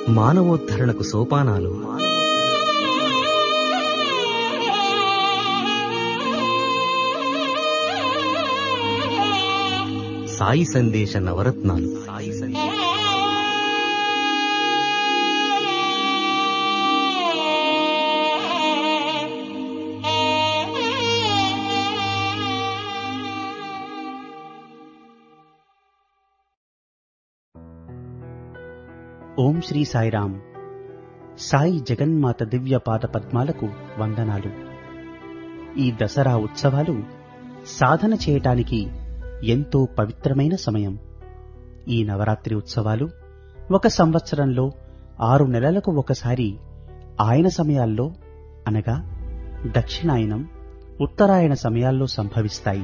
మానవోద్ధరణకు సోపానాలు సాయి సందేశ నవరత్నాలు సాయి సందేశ ఓం శ్రీ సాయిరామ్ సాయి జగన్మాత దివ్య పాద పద్మాలకు వందనాలు ఈ దసరా ఉత్సవాలు సాధన చేయటానికి ఎంతో పవిత్రమైన సమయం ఈ నవరాత్రి ఉత్సవాలు ఒక సంవత్సరంలో ఆరు నెలలకు ఒకసారి ఆయన సమయాల్లో అనగా దక్షిణాయనం ఉత్తరాయణ సమయాల్లో సంభవిస్తాయి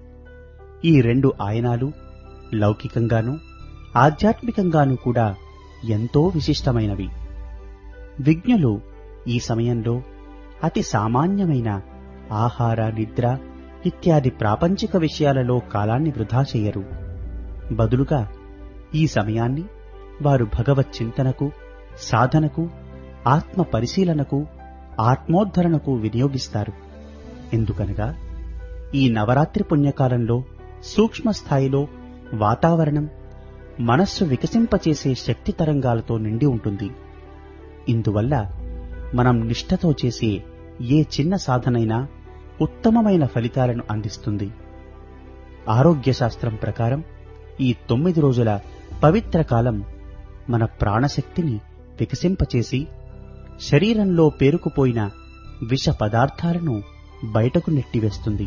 ఈ రెండు ఆయనాలు లౌకికంగానూ ఆధ్యాత్మికంగానూ కూడా ఎంతో విశిష్టమైనవి విజ్ఞులు ఈ సమయంలో అతి సామాన్యమైన ఆహార నిద్ర ఇత్యాది ప్రాపంచిక విషయాలలో కాలాన్ని వృధా చేయరు బదులుగా ఈ సమయాన్ని వారు భగవత్ చింతనకు సాధనకు ఆత్మ పరిశీలనకు ఆత్మోద్ధరణకు వినియోగిస్తారు ఎందుకనగా ఈ నవరాత్రి పుణ్యకాలంలో సూక్ష్మ స్థాయిలో వాతావరణం మనస్సు వికసింపచేసే శక్తి తరంగాలతో నిండి ఉంటుంది ఇందువల్ల మనం నిష్ఠతో చేసే ఏ చిన్న సాధనైనా ఉత్తమమైన ఫలితాలను అందిస్తుంది ఆరోగ్య శాస్త్రం ప్రకారం ఈ తొమ్మిది రోజుల పవిత్ర కాలం మన ప్రాణశక్తిని వికసింపచేసి శరీరంలో పేరుకుపోయిన విష పదార్థాలను బయటకు నెట్టివేస్తుంది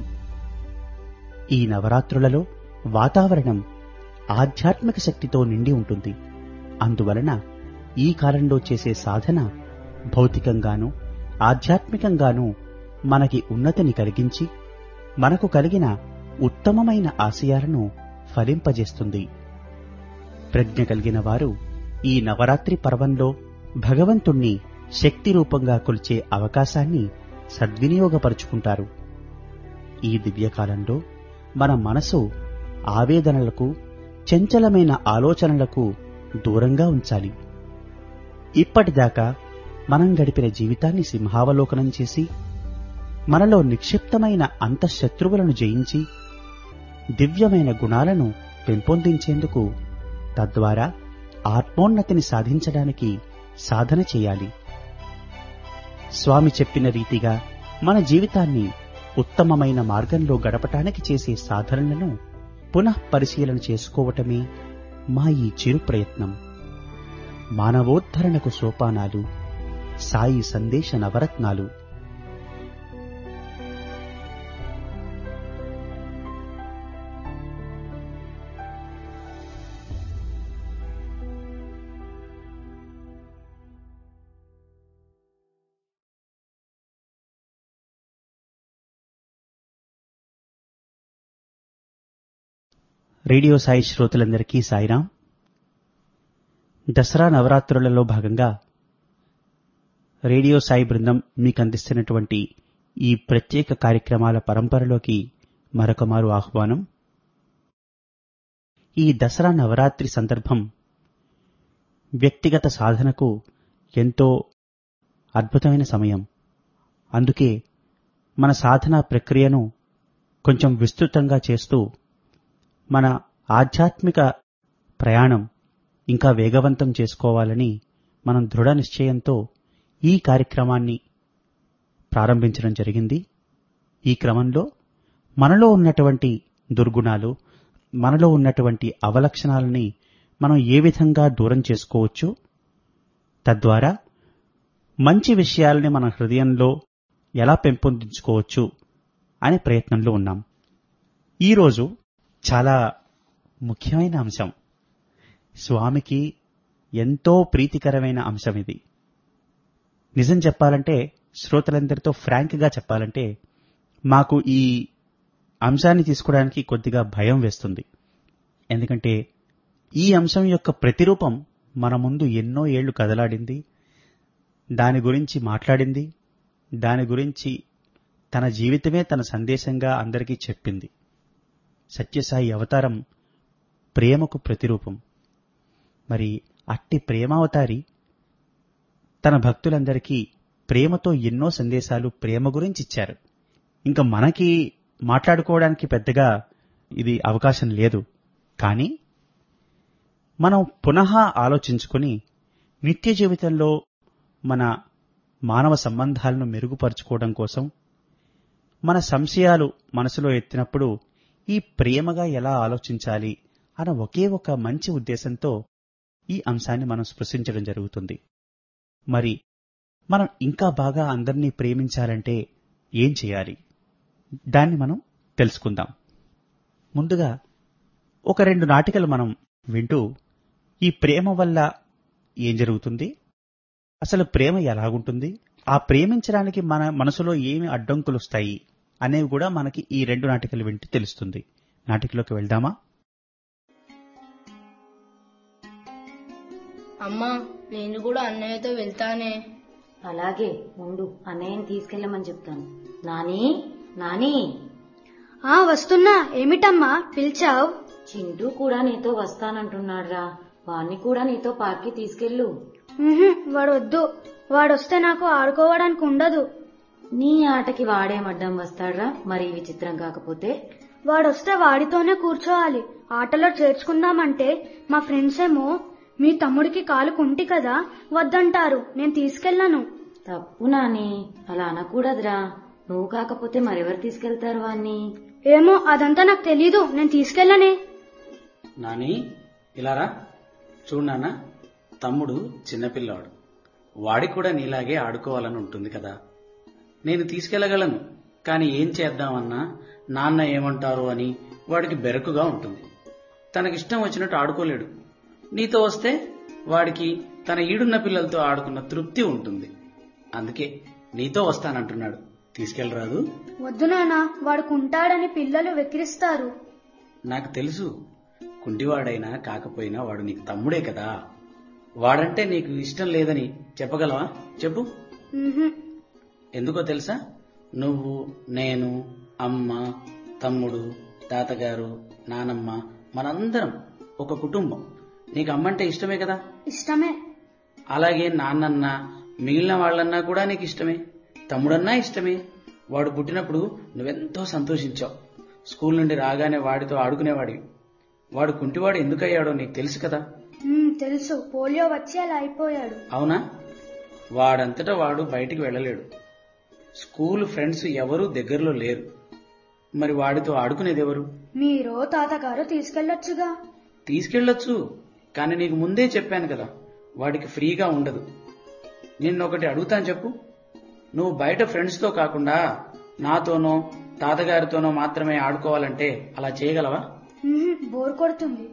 ఈ నవరాత్రులలో వాతావరణం ఆధ్యాత్మిక శక్తితో నిండి ఉంటుంది అందువలన ఈ కాలంలో చేసే సాధన భౌతికంగానూ ఆధ్యాత్మికంగానూ మనకి ఉన్నతిని కలిగించి మనకు కలిగిన ఉత్తమమైన ఆశయాలను ఫలింపజేస్తుంది ప్రజ్ఞ కలిగిన వారు ఈ నవరాత్రి పర్వంలో భగవంతుణ్ణి శక్తి రూపంగా కొలిచే అవకాశాన్ని సద్వినియోగపరుచుకుంటారు ఈ దివ్యకాలంలో మన మనసు ఆవేదనలకు చంచలమైన ఆలోచనలకు దూరంగా ఉంచాలి ఇప్పటిదాకా మనం గడిపిన జీవితాన్ని సింహావలోకనం చేసి మనలో నిక్షిప్తమైన అంతఃశత్రువులను జయించి దివ్యమైన గుణాలను పెంపొందించేందుకు తద్వారా ఆత్మోన్నతిని సాధించడానికి సాధన చేయాలి స్వామి చెప్పిన రీతిగా మన జీవితాన్ని ఉత్తమమైన మార్గంలో గడపటానికి చేసే సాధనలను పునః పరిశీలన చేసుకోవటమే మా ఈ చిరు ప్రయత్నం మానవోద్ధరణకు సోపానాలు సాయి సందేశ నవరత్నాలు రేడియో సాయి శ్రోతలందరికీ సాయిరాం దసరా నవరాత్రులలో భాగంగా రేడియో సాయి బృందం మీకు అందిస్తున్నటువంటి ఈ ప్రత్యేక కార్యక్రమాల పరంపరలోకి మరొకమారు ఆహ్వానం ఈ దసరా నవరాత్రి సందర్భం వ్యక్తిగత సాధనకు ఎంతో అద్భుతమైన సమయం అందుకే మన సాధనా ప్రక్రియను కొంచెం విస్తృతంగా చేస్తూ మన ఆధ్యాత్మిక ప్రయాణం ఇంకా వేగవంతం చేసుకోవాలని మనం దృఢ నిశ్చయంతో ఈ కార్యక్రమాన్ని ప్రారంభించడం జరిగింది ఈ క్రమంలో మనలో ఉన్నటువంటి దుర్గుణాలు మనలో ఉన్నటువంటి అవలక్షణాలని మనం ఏ విధంగా దూరం చేసుకోవచ్చు తద్వారా మంచి విషయాలని మన హృదయంలో ఎలా పెంపొందించుకోవచ్చు అనే ప్రయత్నంలో ఉన్నాం ఈరోజు చాలా ముఖ్యమైన అంశం స్వామికి ఎంతో ప్రీతికరమైన అంశం ఇది నిజం చెప్పాలంటే శ్రోతలందరితో ఫ్రాంక్గా చెప్పాలంటే మాకు ఈ అంశాన్ని తీసుకోవడానికి కొద్దిగా భయం వేస్తుంది ఎందుకంటే ఈ అంశం యొక్క ప్రతిరూపం మన ముందు ఎన్నో ఏళ్లు కదలాడింది దాని గురించి మాట్లాడింది దాని గురించి తన జీవితమే తన సందేశంగా అందరికీ చెప్పింది సత్యసాయి అవతారం ప్రేమకు ప్రతిరూపం మరి అట్టి ప్రేమావతారి తన భక్తులందరికీ ప్రేమతో ఎన్నో సందేశాలు ప్రేమ గురించి ఇచ్చారు ఇంకా మనకి మాట్లాడుకోవడానికి పెద్దగా ఇది అవకాశం లేదు కానీ మనం పునః ఆలోచించుకొని నిత్య జీవితంలో మన మానవ సంబంధాలను మెరుగుపరుచుకోవడం కోసం మన సంశయాలు మనసులో ఎత్తినప్పుడు ఈ ప్రేమగా ఎలా ఆలోచించాలి అన్న ఒకే ఒక మంచి ఉద్దేశంతో ఈ అంశాన్ని మనం స్పృశించడం జరుగుతుంది మరి మనం ఇంకా బాగా అందరినీ ప్రేమించాలంటే ఏం చేయాలి దాన్ని మనం తెలుసుకుందాం ముందుగా ఒక రెండు నాటికలు మనం వింటూ ఈ ప్రేమ వల్ల ఏం జరుగుతుంది అసలు ప్రేమ ఎలాగుంటుంది ఆ ప్రేమించడానికి మన మనసులో ఏమి అడ్డంకులు వస్తాయి అనేవి కూడా మనకి ఈ రెండు నాటికలు వింటే తెలుస్తుంది నాటికలోకి వెళ్దామా అమ్మా నేను కూడా అన్నయ్యతో వెళ్తానే అలాగే ఉండు అన్నయ్యని తీసుకెళ్ళమని చెప్తాను నాని నాని ఆ వస్తున్నా ఏమిటమ్మా పిలిచావు చింటూ కూడా నీతో వస్తానంటున్నాడ్రా వాణ్ణి కూడా నీతో పార్క్కి తీసుకెళ్ళు వాడు వద్దు వాడొస్తే నాకు ఆడుకోవడానికి ఉండదు నీ ఆటకి వాడేమడ్డం వస్తాడ్రా మరి విచిత్రం కాకపోతే వాడొస్తే వాడితోనే కూర్చోవాలి ఆటలో చేర్చుకుందామంటే మా ఫ్రెండ్స్ ఏమో మీ తమ్ముడికి కాలు కుంటి కదా వద్దంటారు నేను తీసుకెళ్ళను తప్పు నాని అలా అనకూడదురా నువ్వు కాకపోతే మరెవరు తీసుకెళ్తారు వాణ్ణి ఏమో అదంతా నాకు తెలీదు నేను తీసుకెళ్ళనే నాని ఇలారా చూడు నాన్న తమ్ముడు చిన్నపిల్లవాడు వాడికి కూడా నీలాగే ఆడుకోవాలని ఉంటుంది కదా నేను తీసుకెళ్లగలను కానీ ఏం చేద్దామన్నా నాన్న ఏమంటారు అని వాడికి బెరకుగా ఉంటుంది తనకిష్టం వచ్చినట్టు ఆడుకోలేడు నీతో వస్తే వాడికి తన ఈడున్న పిల్లలతో ఆడుకున్న తృప్తి ఉంటుంది అందుకే నీతో వస్తానంటున్నాడు తీసుకెళ్ళరాదు వద్దు నాన్న వాడు కుంటాడని పిల్లలు వెక్కిరిస్తారు నాకు తెలుసు కుంటివాడైనా కాకపోయినా వాడు నీకు తమ్ముడే కదా వాడంటే నీకు ఇష్టం లేదని చెప్పగలవా చెప్పు ఉహుం. ఎందుకో తెలుసా నువ్వు నేను అమ్మ తమ్ముడు తాతగారు నానమ్మ మనందరం ఒక కుటుంబం నీకు అమ్మంటే ఇష్టమే కదా ఇష్టమే అలాగే నాన్నన్న మిగిలిన వాళ్ళన్నా కూడా నీకు ఇష్టమే తమ్ముడన్నా ఇష్టమే వాడు పుట్టినప్పుడు నువ్వెంతో సంతోషించావు స్కూల్ నుండి రాగానే వాడితో ఆడుకునేవాడివి వాడు కుంటివాడు ఎందుకయ్యాడో నీకు తెలుసు కదా ఉమ్, తెలుసు పోలియో వచ్చి అలా అయిపోయాడు అవునా వాడంతటా వాడు బయటికి వెళ్ళలేడు స్కూల్ ఫ్రెండ్స్ ఎవరూ దగ్గరలో లేరు మరి వాడితో ఆడుకునేది ఎవరు మీరు తాతగారు తీసుకెళ్లొచ్చుగా తీసుకెళ్ళొచ్చు కానీ నీకు ముందే చెప్పాను కదా వాడికి ఫ్రీగా ఉండదు నిన్నొకటి అడుగుతాను చెప్పు నువ్వు బయట ఫ్రెండ్స్తో కాకుండా నాతోనో తాతగారితోనో మాత్రమే ఆడుకోవాలంటే అలా చేయగలవా ఉహుం, బోర్ కొడుతుంది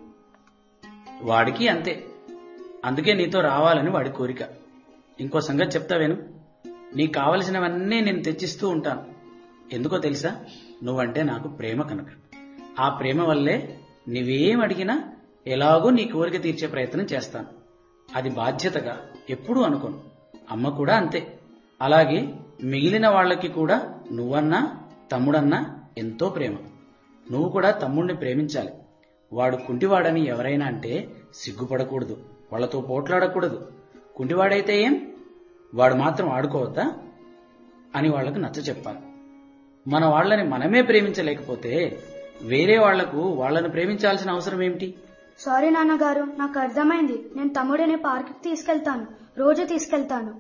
వాడికి అంతే అందుకే నీతో రావాలని వాడి కోరిక ఇంకో సంగతి చెప్తావేను నీకు కావలసినవన్నీ నేను తెచ్చిస్తూ ఉంటాను ఎందుకో తెలుసా నువ్వంటే నాకు ప్రేమ కనుక ఆ ప్రేమ వల్లే నువ్వేం అడిగినా ఎలాగో నీ కోరిక తీర్చే ప్రయత్నం చేస్తాను అది బాధ్యతగా ఎప్పుడూ అనుకోను అమ్మ కూడా అంతే అలాగే మిగిలిన వాళ్ళకి కూడా నువ్వన్నా తమ్ముడన్నా ఎంతో ప్రేమ నువ్వు కూడా తమ్ముడిని ప్రేమించాలి వాడు కుంటివాడని ఎవరైనా అంటే సిగ్గుపడకూడదు వాళ్ళతో పోట్లాడకూడదు కుంటివాడైతే ఏం వాడు మాత్రం ఆడుకోవద్దా అని వాళ్లకు నచ్చ చెప్పాలి మన వాళ్ళని మనమే ప్రేమించలేకపోతే వేరే వాళ్లకు వాళ్ళని ప్రేమించాల్సిన అవసరం ఏమిటి సారీ నాన్నగారు నాకు అర్థమైంది నేను తమ్ముడిని పార్క్ తీసుకెళ్తాను రోజు తీసుకెళ్తాను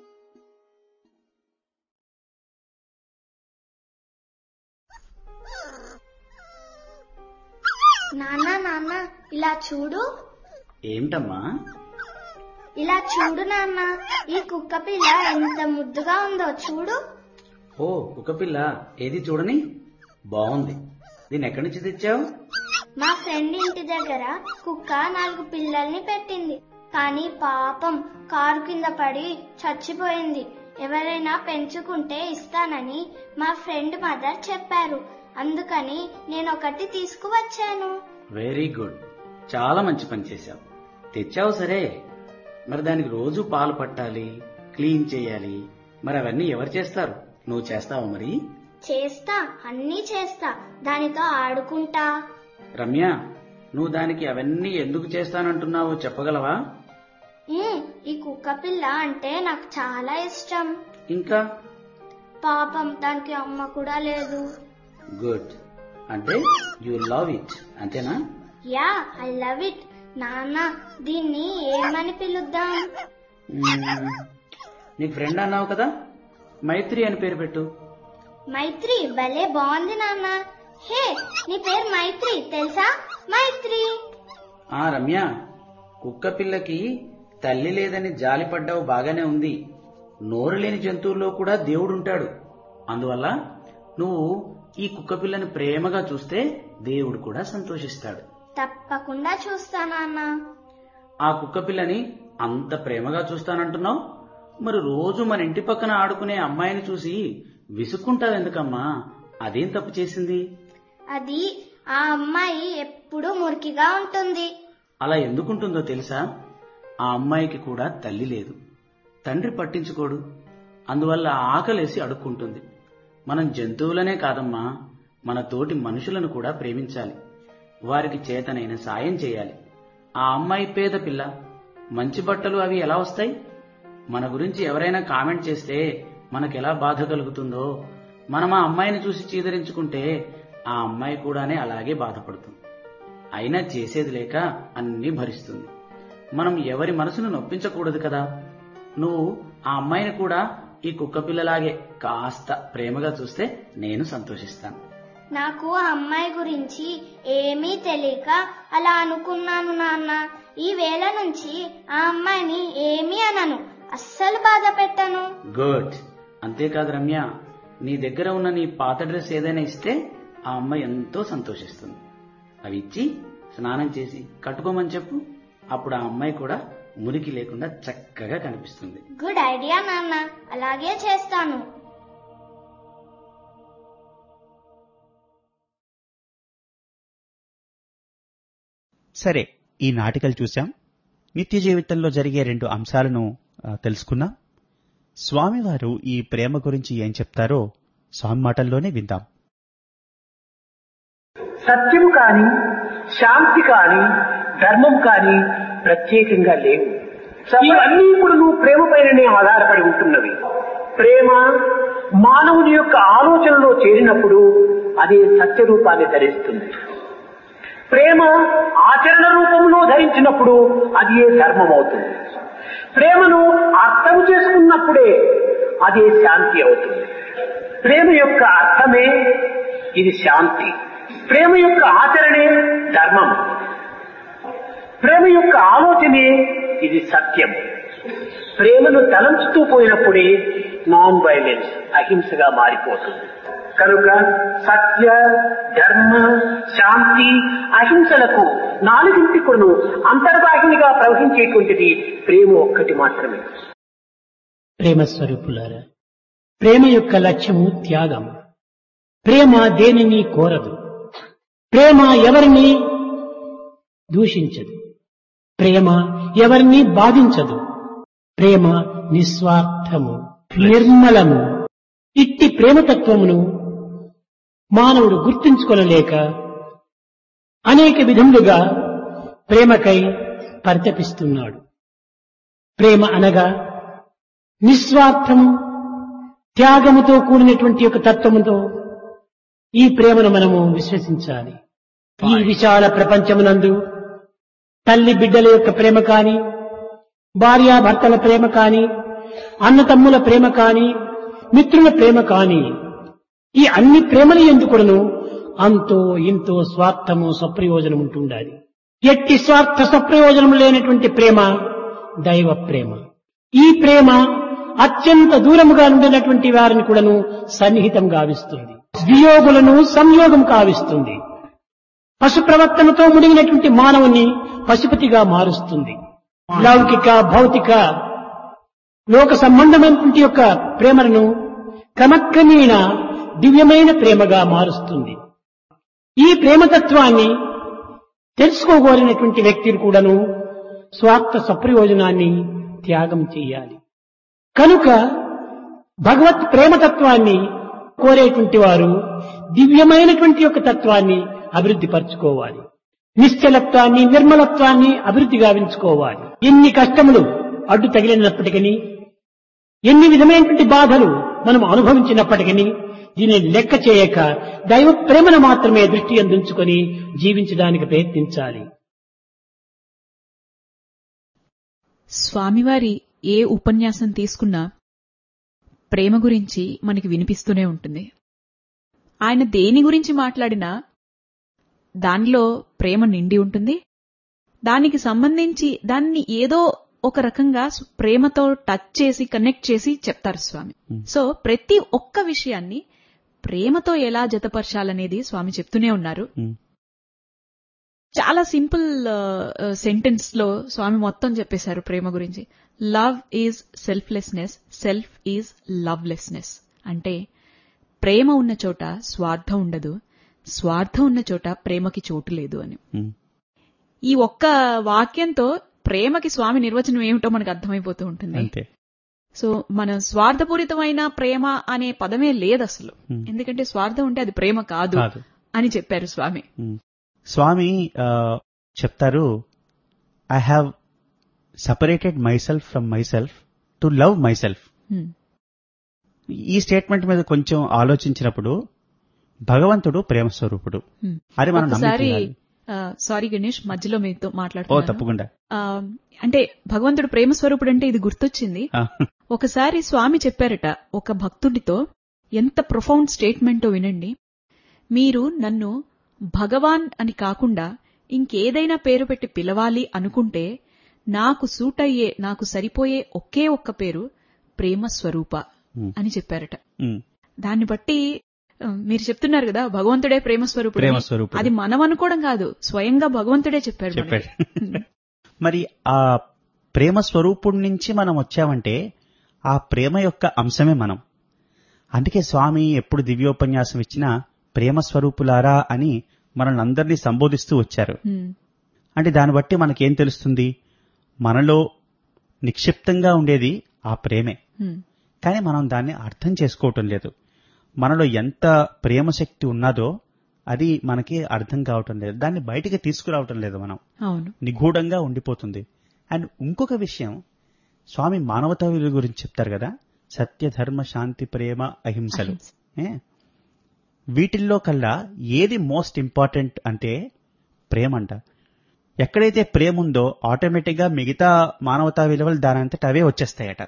నాన్న నాన్న ఇలా చూడు ఏమిటమ్మా ఇలా చూడు నాన్న ఈ కుక్క పిల్ల ఎంత ముద్దుగా ఉందో చూడు ఓ కుక్కపిల్ల ఏది చూడని బాగుంది దీన్ని ఎక్కడి నుంచి తెచ్చావు మా ఫ్రెండ్ ఇంటి దగ్గర కుక్క నాలుగు పిల్లల్ని పెట్టింది కానీ పాపం కారు కింద పడి చచ్చిపోయింది ఎవరైనా పెంచుకుంటే ఇస్తానని మా ఫ్రెండ్ మదర్ చెప్పారు అందుకని నేను ఒకటి తీసుకువచ్చాను వెరీ గుడ్ చాలా మంచి పని చేశావు తెచ్చావు సరే మరి దానికి రోజు పాలు పట్టాలి క్లీన్ చేయాలి మరి అవన్నీ ఎవరు చేస్తారు నువ్వు చేస్తావా మరి చేస్తా అన్నీ చేస్తా దానితో ఆడుకుంటా రమ్య నువ్వు దానికి అవన్నీ ఎందుకు చేస్తానంటున్నావో చెప్పగలవా ఉమ్, ఈ కుక్క పిల్ల అంటే నాకు చాలా ఇష్టం ఇంకా పాపం దానికి అమ్మ కూడా లేదు గుడ్ అంటే యు లవ్ ఇట్ అంతేనా యా ఐ లవ్ ఇట్ నాన్న దీన్ని ఏమని పిలుద్దాం మ్మ్. నీకు ఫ్రెండ్ అన్నావు కదా మైత్రి అని పేరు పెట్టు మైత్రి భలే బాగుంది నాన్న హే నీ పేరు మైత్రి తెలుసా మైత్రి ఆ రమ్య కుక్క పిల్లకి తల్లి లేదని జాలిపడ్డావు బాగానే ఉంది నోరు లేని జంతువుల్లో కూడా దేవుడుంటాడు అందువల్ల నువ్వు ఈ కుక్క పిల్లని ప్రేమగా చూస్తే దేవుడు కూడా సంతోషిస్తాడు తప్పకుండా చూస్తా నాన్న ఆ కుక్క పిల్లని అంత ప్రేమగా చూస్తానంటున్నావు మరి రోజు మన ఇంటి పక్కన ఆడుకునే అమ్మాయిని చూసి విసుక్కుంటావెందుకమ్మా అదేం తప్పు చేసింది అది ఆ అమ్మాయి ఎప్పుడూ మురికిగా ఉంటుంది అలా ఎందుకుంటుందో తెలుసా ఆ అమ్మాయికి కూడా తల్లి లేదు తండ్రి పట్టించుకోడు అందువల్ల ఆకలేసి అడుక్కుంటుంది మనం జంతువులనే కాదమ్మా మన తోటి మనుషులను కూడా ప్రేమించాలి వారికి చేతనైన సాయం చేయాలి ఆ అమ్మాయి పేద పిల్ల మంచి బట్టలు అవి ఎలా వస్తాయి మన గురించి ఎవరైనా కామెంట్ చేస్తే మనకెలా బాధ కలుగుతుందో మనం ఆ అమ్మాయిని చూసి చీదరించుకుంటే ఆ అమ్మాయి కూడానే అలాగే బాధపడుతుంది అయినా చేసేది లేక అన్నీ భరిస్తుంది మనం ఎవరి మనసును నొప్పించకూడదు కదా నువ్వు ఆ అమ్మాయిని కూడా ఈ కుక్క పిల్లలాగే కాస్త ప్రేమగా చూస్తే నేను సంతోషిస్తాను నాకు ఆ అమ్మాయి గురించి ఏమీ తెలియక అలా అనుకున్నాను నాన్న ఈ వేళ నుంచి ఆ అమ్మాయిని ఏమీ అనను అస్సలు బాధ పెట్టను గుడ్ అంతేకాదు రమ్య నీ దగ్గర ఉన్న నీ పాత డ్రెస్ ఏదైనా ఇస్తే ఆ అమ్మాయి ఎంతో సంతోషిస్తుంది అవి ఇచ్చి స్నానం చేసి కట్టుకోమని చెప్పు అప్పుడు ఆ అమ్మాయి కూడా మురికి లేకుండా చక్కగా కనిపిస్తుంది గుడ్ ఐడియా నాన్న అలాగే చేస్తాను సరే ఈ నాటికలు చూశాం నిత్య జీవితంలో జరిగే రెండు అంశాలను ఆ, తెలుసుకున్నాం స్వామివారు ఈ ప్రేమ గురించి ఏం చెప్తారో స్వామి మాటల్లోనే విందాం సత్యము కాని శాంతి కాని ధర్మం కాని ప్రత్యేకంగా లేవు ఇవన్నీ ఇప్పుడు నువ్వు ప్రేమ పైననే ఆధారపడి ఉంటున్నవి ప్రేమ మానవుని యొక్క ఆలోచనలో చేరినప్పుడు అది సత్య రూపాన్ని ధరిస్తుంది ప్రేమ ఆచరణ రూపంలో ధరించినప్పుడు అది ఏ ధర్మం అవుతుంది ప్రేమను అర్థం చేసుకున్నప్పుడే అదే శాంతి అవుతుంది ప్రేమ యొక్క అర్థమే ఇది శాంతి ప్రేమ యొక్క ఆచరణే ధర్మం ప్రేమ యొక్క ఆలోచనే ఇది సత్యం ప్రేమను తలంచుతూ పోయినప్పుడే నాన్ వైలెన్స్ అహింసగా మారిపోతుంది కనుక సత్య ధర్మ శాంతి అహింసలకు నాలుగింటి కొను అంతర్వాహినిగా ప్రవహించేటువంటిది ప్రేమ ఒక్కటి మాత్రమే ప్రేమ స్వరూపులారా ప్రేమ యొక్క లక్ష్యము త్యాగం ప్రేమ దేనిని కోరదు ప్రేమ ఎవరిని దూషించదు ప్రేమ ఎవరిని బాధించదు ప్రేమ నిస్వార్థము నిర్మలము ఇట్టి ప్రేమతత్వమును మానవుడు గుర్తించుకొనలేక అనేక విధములుగా ప్రేమకై పరితపిస్తున్నాడు ప్రేమ అనగా నిస్వార్థము త్యాగముతో కూడినటువంటి యొక్క తత్వముతో ఈ ప్రేమను మనము విశ్వసించాలి ఈ విశాల ప్రపంచమునందు తల్లి బిడ్డల యొక్క ప్రేమ కాని భార్యాభర్తల ప్రేమ కాని అన్నతమ్ముల ప్రేమ కాని మిత్రుల ప్రేమ కాని ఈ అన్ని ప్రేమలు ఎందుకును అంతో ఇంతో స్వార్థము స్వప్రయోజనం ఉంటుండాలి ఎట్టి స్వార్థ స్వప్రయోజనం లేనటువంటి ప్రేమ దైవ ప్రేమ ఈ ప్రేమ అత్యంత దూరముగా ఉండినటువంటి వారిని కూడాను సన్నిహితం గావిస్తుంది వియోగులను సంయోగం కావిస్తుంది పశు ప్రవర్తనతో ముడిగినటువంటి మానవుని పశుపతిగా మారుస్తుంది లౌకిక భౌతిక లోక సంబంధమైనటువంటి యొక్క ప్రేమలను క్రమక్రమేణ దివ్యమైన ప్రేమగా మారుస్తుంది ఈ ప్రేమతత్వాన్ని తెలుసుకోగోరినటువంటి వ్యక్తులు కూడాను స్వార్థ సప్రయోజనాన్ని త్యాగం చేయాలి కనుక భగవత్ ప్రేమతత్వాన్ని కోరేటువంటి వారు దివ్యమైనటువంటి యొక్క తత్వాన్ని అభివృద్ధి పరచుకోవాలి నిశ్చలత్వాన్ని నిర్మలత్వాన్ని అభివృద్ధి గావించుకోవాలి ఎన్ని కష్టములు అడ్డు తగిలినప్పటికీ ఎన్ని విధమైనటువంటి బాధలు మనం అనుభవించినప్పటికీ దీనిని లెక్క చేయక దైవ ప్రేమను మాత్రమే దృష్టి అందించుకొని జీవించడానికి ప్రయత్నించాలి స్వామివారి ఏ ఉపన్యాసం తీసుకున్నా ప్రేమ గురించి మనకి వినిపిస్తూనే ఉంటుంది ఆయన దేని గురించి మాట్లాడినా దానిలో ప్రేమ నిండి ఉంటుంది దానికి సంబంధించి దాన్ని ఏదో ఒక రకంగా స్- ప్రేమతో టచ్ చేసి కనెక్ట్ చేసి చెప్తారు స్వామి సో ప్రతి ఒక్క విషయాన్ని ప్రేమతో ఎలా జతపరచాలనేది స్వామి చెప్తూనే ఉన్నారు ఉమ్, చాలా సింపుల్ సెంటెన్స్ లో స్వామి మొత్తం చెప్పేశారు ప్రేమ గురించి love is selflessness self is lovelessness అంటే ప్రేమ ఉన్న చోట స్వార్థం ఉండదు స్వార్థం ఉన్న చోట ప్రేమకి చోటు లేదు అని ఉమ్, ఈ ఒక్క వాక్యంతో ప్రేమకి స్వామి నిర్వచనం ఏమిటో మనకు అర్థమైపోతూ ఉంటుంది అంతే సో మన స్వార్థపూరితమైన ప్రేమ అనే పదమే లేదు అసలు Hmm. ఎందుకంటే స్వార్థం ఉంటే అది ప్రేమ కాదు కాదు అని చెప్పారు స్వామి ఉమ్. స్వామి ఆ, చెప్తారు I have separated myself from myself to love myself Hmm. ఈ స్టేట్మెంట్ మీద కొంచెం ఆలోచించినప్పుడు భగవంతుడు ప్రేమ స్వరూపుడు Hmm. అది మనం ఒకసారి నమ్మి సారీ గణేష్ మధ్యలో మీతో ఓ మాట్లాడుతున్నాను తప్పకుండా ఆ, అంటే భగవంతుడు ప్రేమ స్వరూపుడు అంటే ఇది గుర్తొచ్చింది ఆ, ఒకసారి స్వామి చెప్పారట ఒక భక్తుడితో ఎంత ప్రొఫౌండ్ స్టేట్మెంటో వినండి మీరు నన్ను భగవాన్ అని కాకుండా ఇంకేదైనా పేరు పెట్టి పిలవాలి అనుకుంటే నాకు సూట్ అయ్యే నాకు సరిపోయే ఒకే ఒక్క పేరు ప్రేమ స్వరూప Hmm. అని చెప్పారట ఉమ్, దాన్ని బట్టి ఆ, మీరు చెప్తున్నారు కదా భగవంతుడే ప్రేమ స్వరూపుడు ప్రేమ అని. స్వరూపుడు. అది మనం అనుకోవడం కాదు స్వయంగా భగవంతుడే చెప్పారు మనకి. చెప్పాడు మరి ఆ ప్రేమ స్వరూపుడి నుంచి మనం వచ్చామంటే ఆ ప్రేమ యొక్క అంశమే మనం అందుకే స్వామి ఎప్పుడు దివ్యోపన్యాసం ఇచ్చినా ప్రేమ స్వరూపులారా అని మనల్ని అందరినీ సంబోధిస్తూ వచ్చారు హ్మ్. అంటే దాన్ని బట్టి మనకేం తెలుస్తుంది మనలో నిక్షిప్తంగా ఉండేది ఆ ప్రేమే హ్మ్. కానీ మనం దాన్ని అర్థం చేసుకోవటం లేదు మనలో ఎంత ప్రేమ శక్తి ఉన్నదో అది మనకి అర్థం కావటం లేదు దాన్ని బయటికి తీసుకురావటం లేదు మనం అవును నిగూఢంగా ఉండిపోతుంది అండ్ ఇంకొక విషయం స్వామి మానవతా విలువ గురించి చెప్తారు కదా సత్య ధర్మ శాంతి ప్రేమ అహింసలు అహింస. ఏ? వీటిల్లో కల్లా ఏది మోస్ట్ ఇంపార్టెంట్ అంటే ప్రేమ అంట ఎక్కడైతే ప్రేమ ఉందో ఆటోమేటిక్ గా మిగతా మానవతా విలువలు దానంతట అవే వచ్చేస్తాయట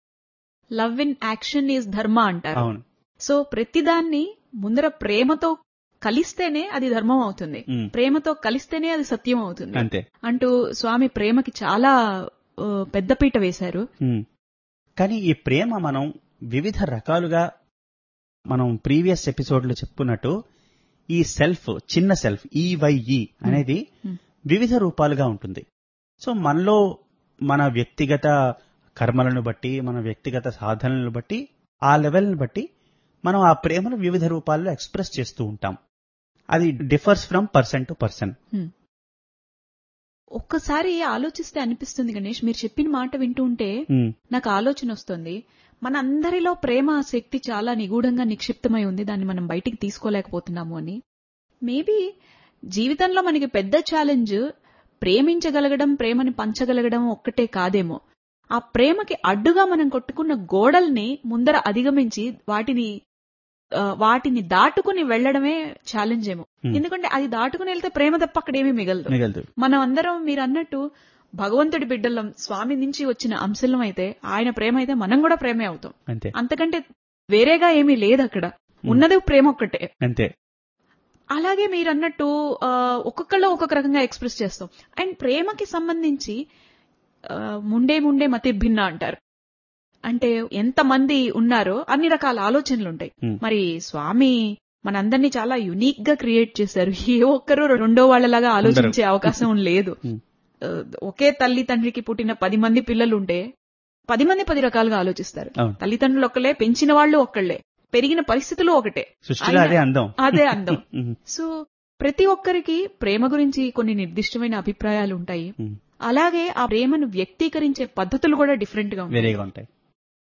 love in action is dharma అంటారు అవును సో ప్రతిదాన్ని ముందర ప్రేమతో కలిస్తేనే అది ధర్మం అవుతుంది ఉమ్, ప్రేమతో కలిస్తేనే అది సత్యం అవుతుంది అంతే అంటూ స్వామి ప్రేమకి చాలా ఆ, పెద్దపీట వేశారు ఉమ్. కానీ ఈ ప్రేమ మనం వివిధ రకాలుగా మనం ప్రీవియస్ ఎపిసోడ్ లో చెప్పుకున్నట్టు ఈ సెల్ఫ్ చిన్న సెల్ఫ్ ఈవైఈ అనేది Hmm. వివిధ రూపాలుగా ఉంటుంది సో మనలో మన వ్యక్తిగత కర్మలను బట్టి మన వ్యక్తిగత సాధనలను బట్టి ఆ లెవెల్ని బట్టి మనం ఆ ప్రేమను వివిధ రూపాల్లో ఎక్స్ప్రెస్ చేస్తూ ఉంటాం అది differs from person to person hmm. ఒక్కసారి ఆలోచిస్తే అనిపిస్తుంది గణేష్ మీరు చెప్పిన మాట వింటూ ఉంటే నాకు ఆలోచన వస్తుంది మన అందరిలో ప్రేమ శక్తి చాలా నిగూఢంగా నిక్షిప్తమై ఉంది దాన్ని మనం బయటికి తీసుకోలేకపోతున్నాము అని మేబీ జీవితంలో మనకి పెద్ద ఛాలెంజ్ ప్రేమించగలగడం ప్రేమని పంచగలగడం ఒక్కటే కాదేమో ఆ ప్రేమకి అడ్డుగా మనం కొట్టుకున్న గోడల్ని ముందర అధిగమించి వాటిని ఆ, వాటిని దాటుకుని వెళ్లడమే ఛాలెంజ్ ఏమో Hmm. ఎందుకంటే అది దాటుకుని వెళ్తే ప్రేమ తప్ప అక్కడేమీ మిగలదు మిగలదు మనం అందరం మీరు అన్నట్టు భగవంతుడి బిడ్డలం స్వామి నుంచి వచ్చిన అంశలం అయితే ఆయన ప్రేమ అయితే మనం కూడా ప్రేమే అవుతాం అంతే అంతకంటే వేరేగా ఏమీ లేదు అక్కడ ఉన్నది ప్రేమ ఒక్కటే అంతే అలాగే మీరు అన్నట్టు ఆ, ఒక్కొక్కళ్ళు ఒక్కొక్క రకంగా ఎక్స్ప్రెస్ చేస్తాం అండ్ ప్రేమకి సంబంధించి ఆ, ముండే ముండే మతి భిన్న అంటారు అంటే ఎంత మంది ఉన్నారో అన్ని రకాల ఆలోచనలు ఉంటాయి Hmm. మరి స్వామి మనందరినీ చాలా యునిక్ గా క్రియేట్ చేశారు ఏ ఒక్కరు రెండో వాళ్ళలాగా ఆలోచించే అవకాశం లేదు Hmm. ఆ, ఒకే తల్లి తండ్రికి పుట్టిన పది మంది పిల్లలు ఉంటే పది మంది పది రకాలుగా ఆలోచిస్తారు అవును. తల్లిదండ్రులు ఒక్కళ్ళే పెంచిన వాళ్ళు ఒక్కళ్ళే పెరిగిన పరిస్థితులు ఒకటే సృష్టిలో అయినా- అదే అందం అదే అందం ఉమ్, సో ప్రతి ఒక్కరికి ప్రేమ గురించి కొన్ని నిర్దిష్టమైన అభిప్రాయాలు ఉంటాయి ఉమ్. అలాగే ఆ ప్రేమను వ్యక్తీకరించే పద్ధతులు కూడా డిఫరెంట్ గా ఉంటాయి వేరేగా ఉంటాయి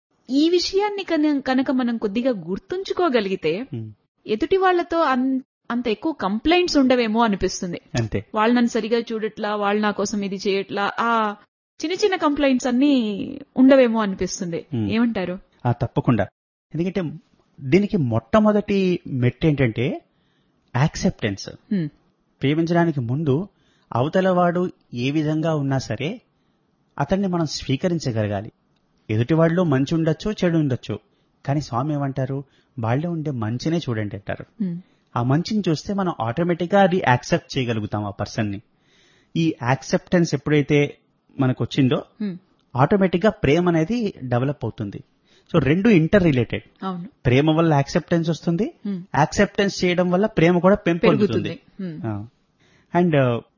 ఈ విషయాన్ని కన- కనుక మనం కొద్దిగా గుర్తుంచుకోగలిగితే ఉమ్, ఎదుటి వాళ్లతో అన్- అంత ఎక్కువ కంప్లైంట్స్ ఉండవేమో అనిపిస్తుంది అంతే వాళ్ళు నన్ను సరిగా చూడట్లా వాళ్ళు నా కోసం ఇది చేయట్లా ఆ చిన్న చిన్న కంప్లైంట్స్ అన్ని ఉండవేమో అనిపిస్తుంది Hmm. ఏమంటారు ఆ తప్పకుండా ఎందుకంటే దీనికి మొట్టమొదటి మెట్ ఏంటంటే యాక్సెప్టెన్స్ Hmm. ప్రేమించడానికి ముందు అవతలవాడు ఏ విధంగా ఉన్నా సరే అతన్ని మనం స్వీకరించగలగాలి ఎదుటి వాళ్ళలో మంచి ఉండొచ్చు చెడు ఉండొచ్చు కానీ స్వామి ఏమంటారు వాళ్ళలో ఉండే మంచినే చూడండి అంటారు Hmm. ఆ మంచిని చూస్తే మనం ఆటోమేటిక్ గా అది యాక్సెప్ట్ చేయగలుగుతాం ఆ పర్సన్ ని ఈ యాక్సెప్టెన్స్ ఎప్పుడైతే మనకు వచ్చిందో Hmm. ఆటోమేటిక్ గా ప్రేమ అనేది డెవలప్ అవుతుంది సో రెండు ఇంటర్ రిలేటెడ్ అవును ప్రేమ వల్ల యాక్సెప్టెన్స్ వస్తుంది Hmm. యాక్సెప్టెన్స్ చేయడం వల్ల ప్రేమ కూడా పెంపొందుతుంది పెరుగుతుంది Hmm. అండ్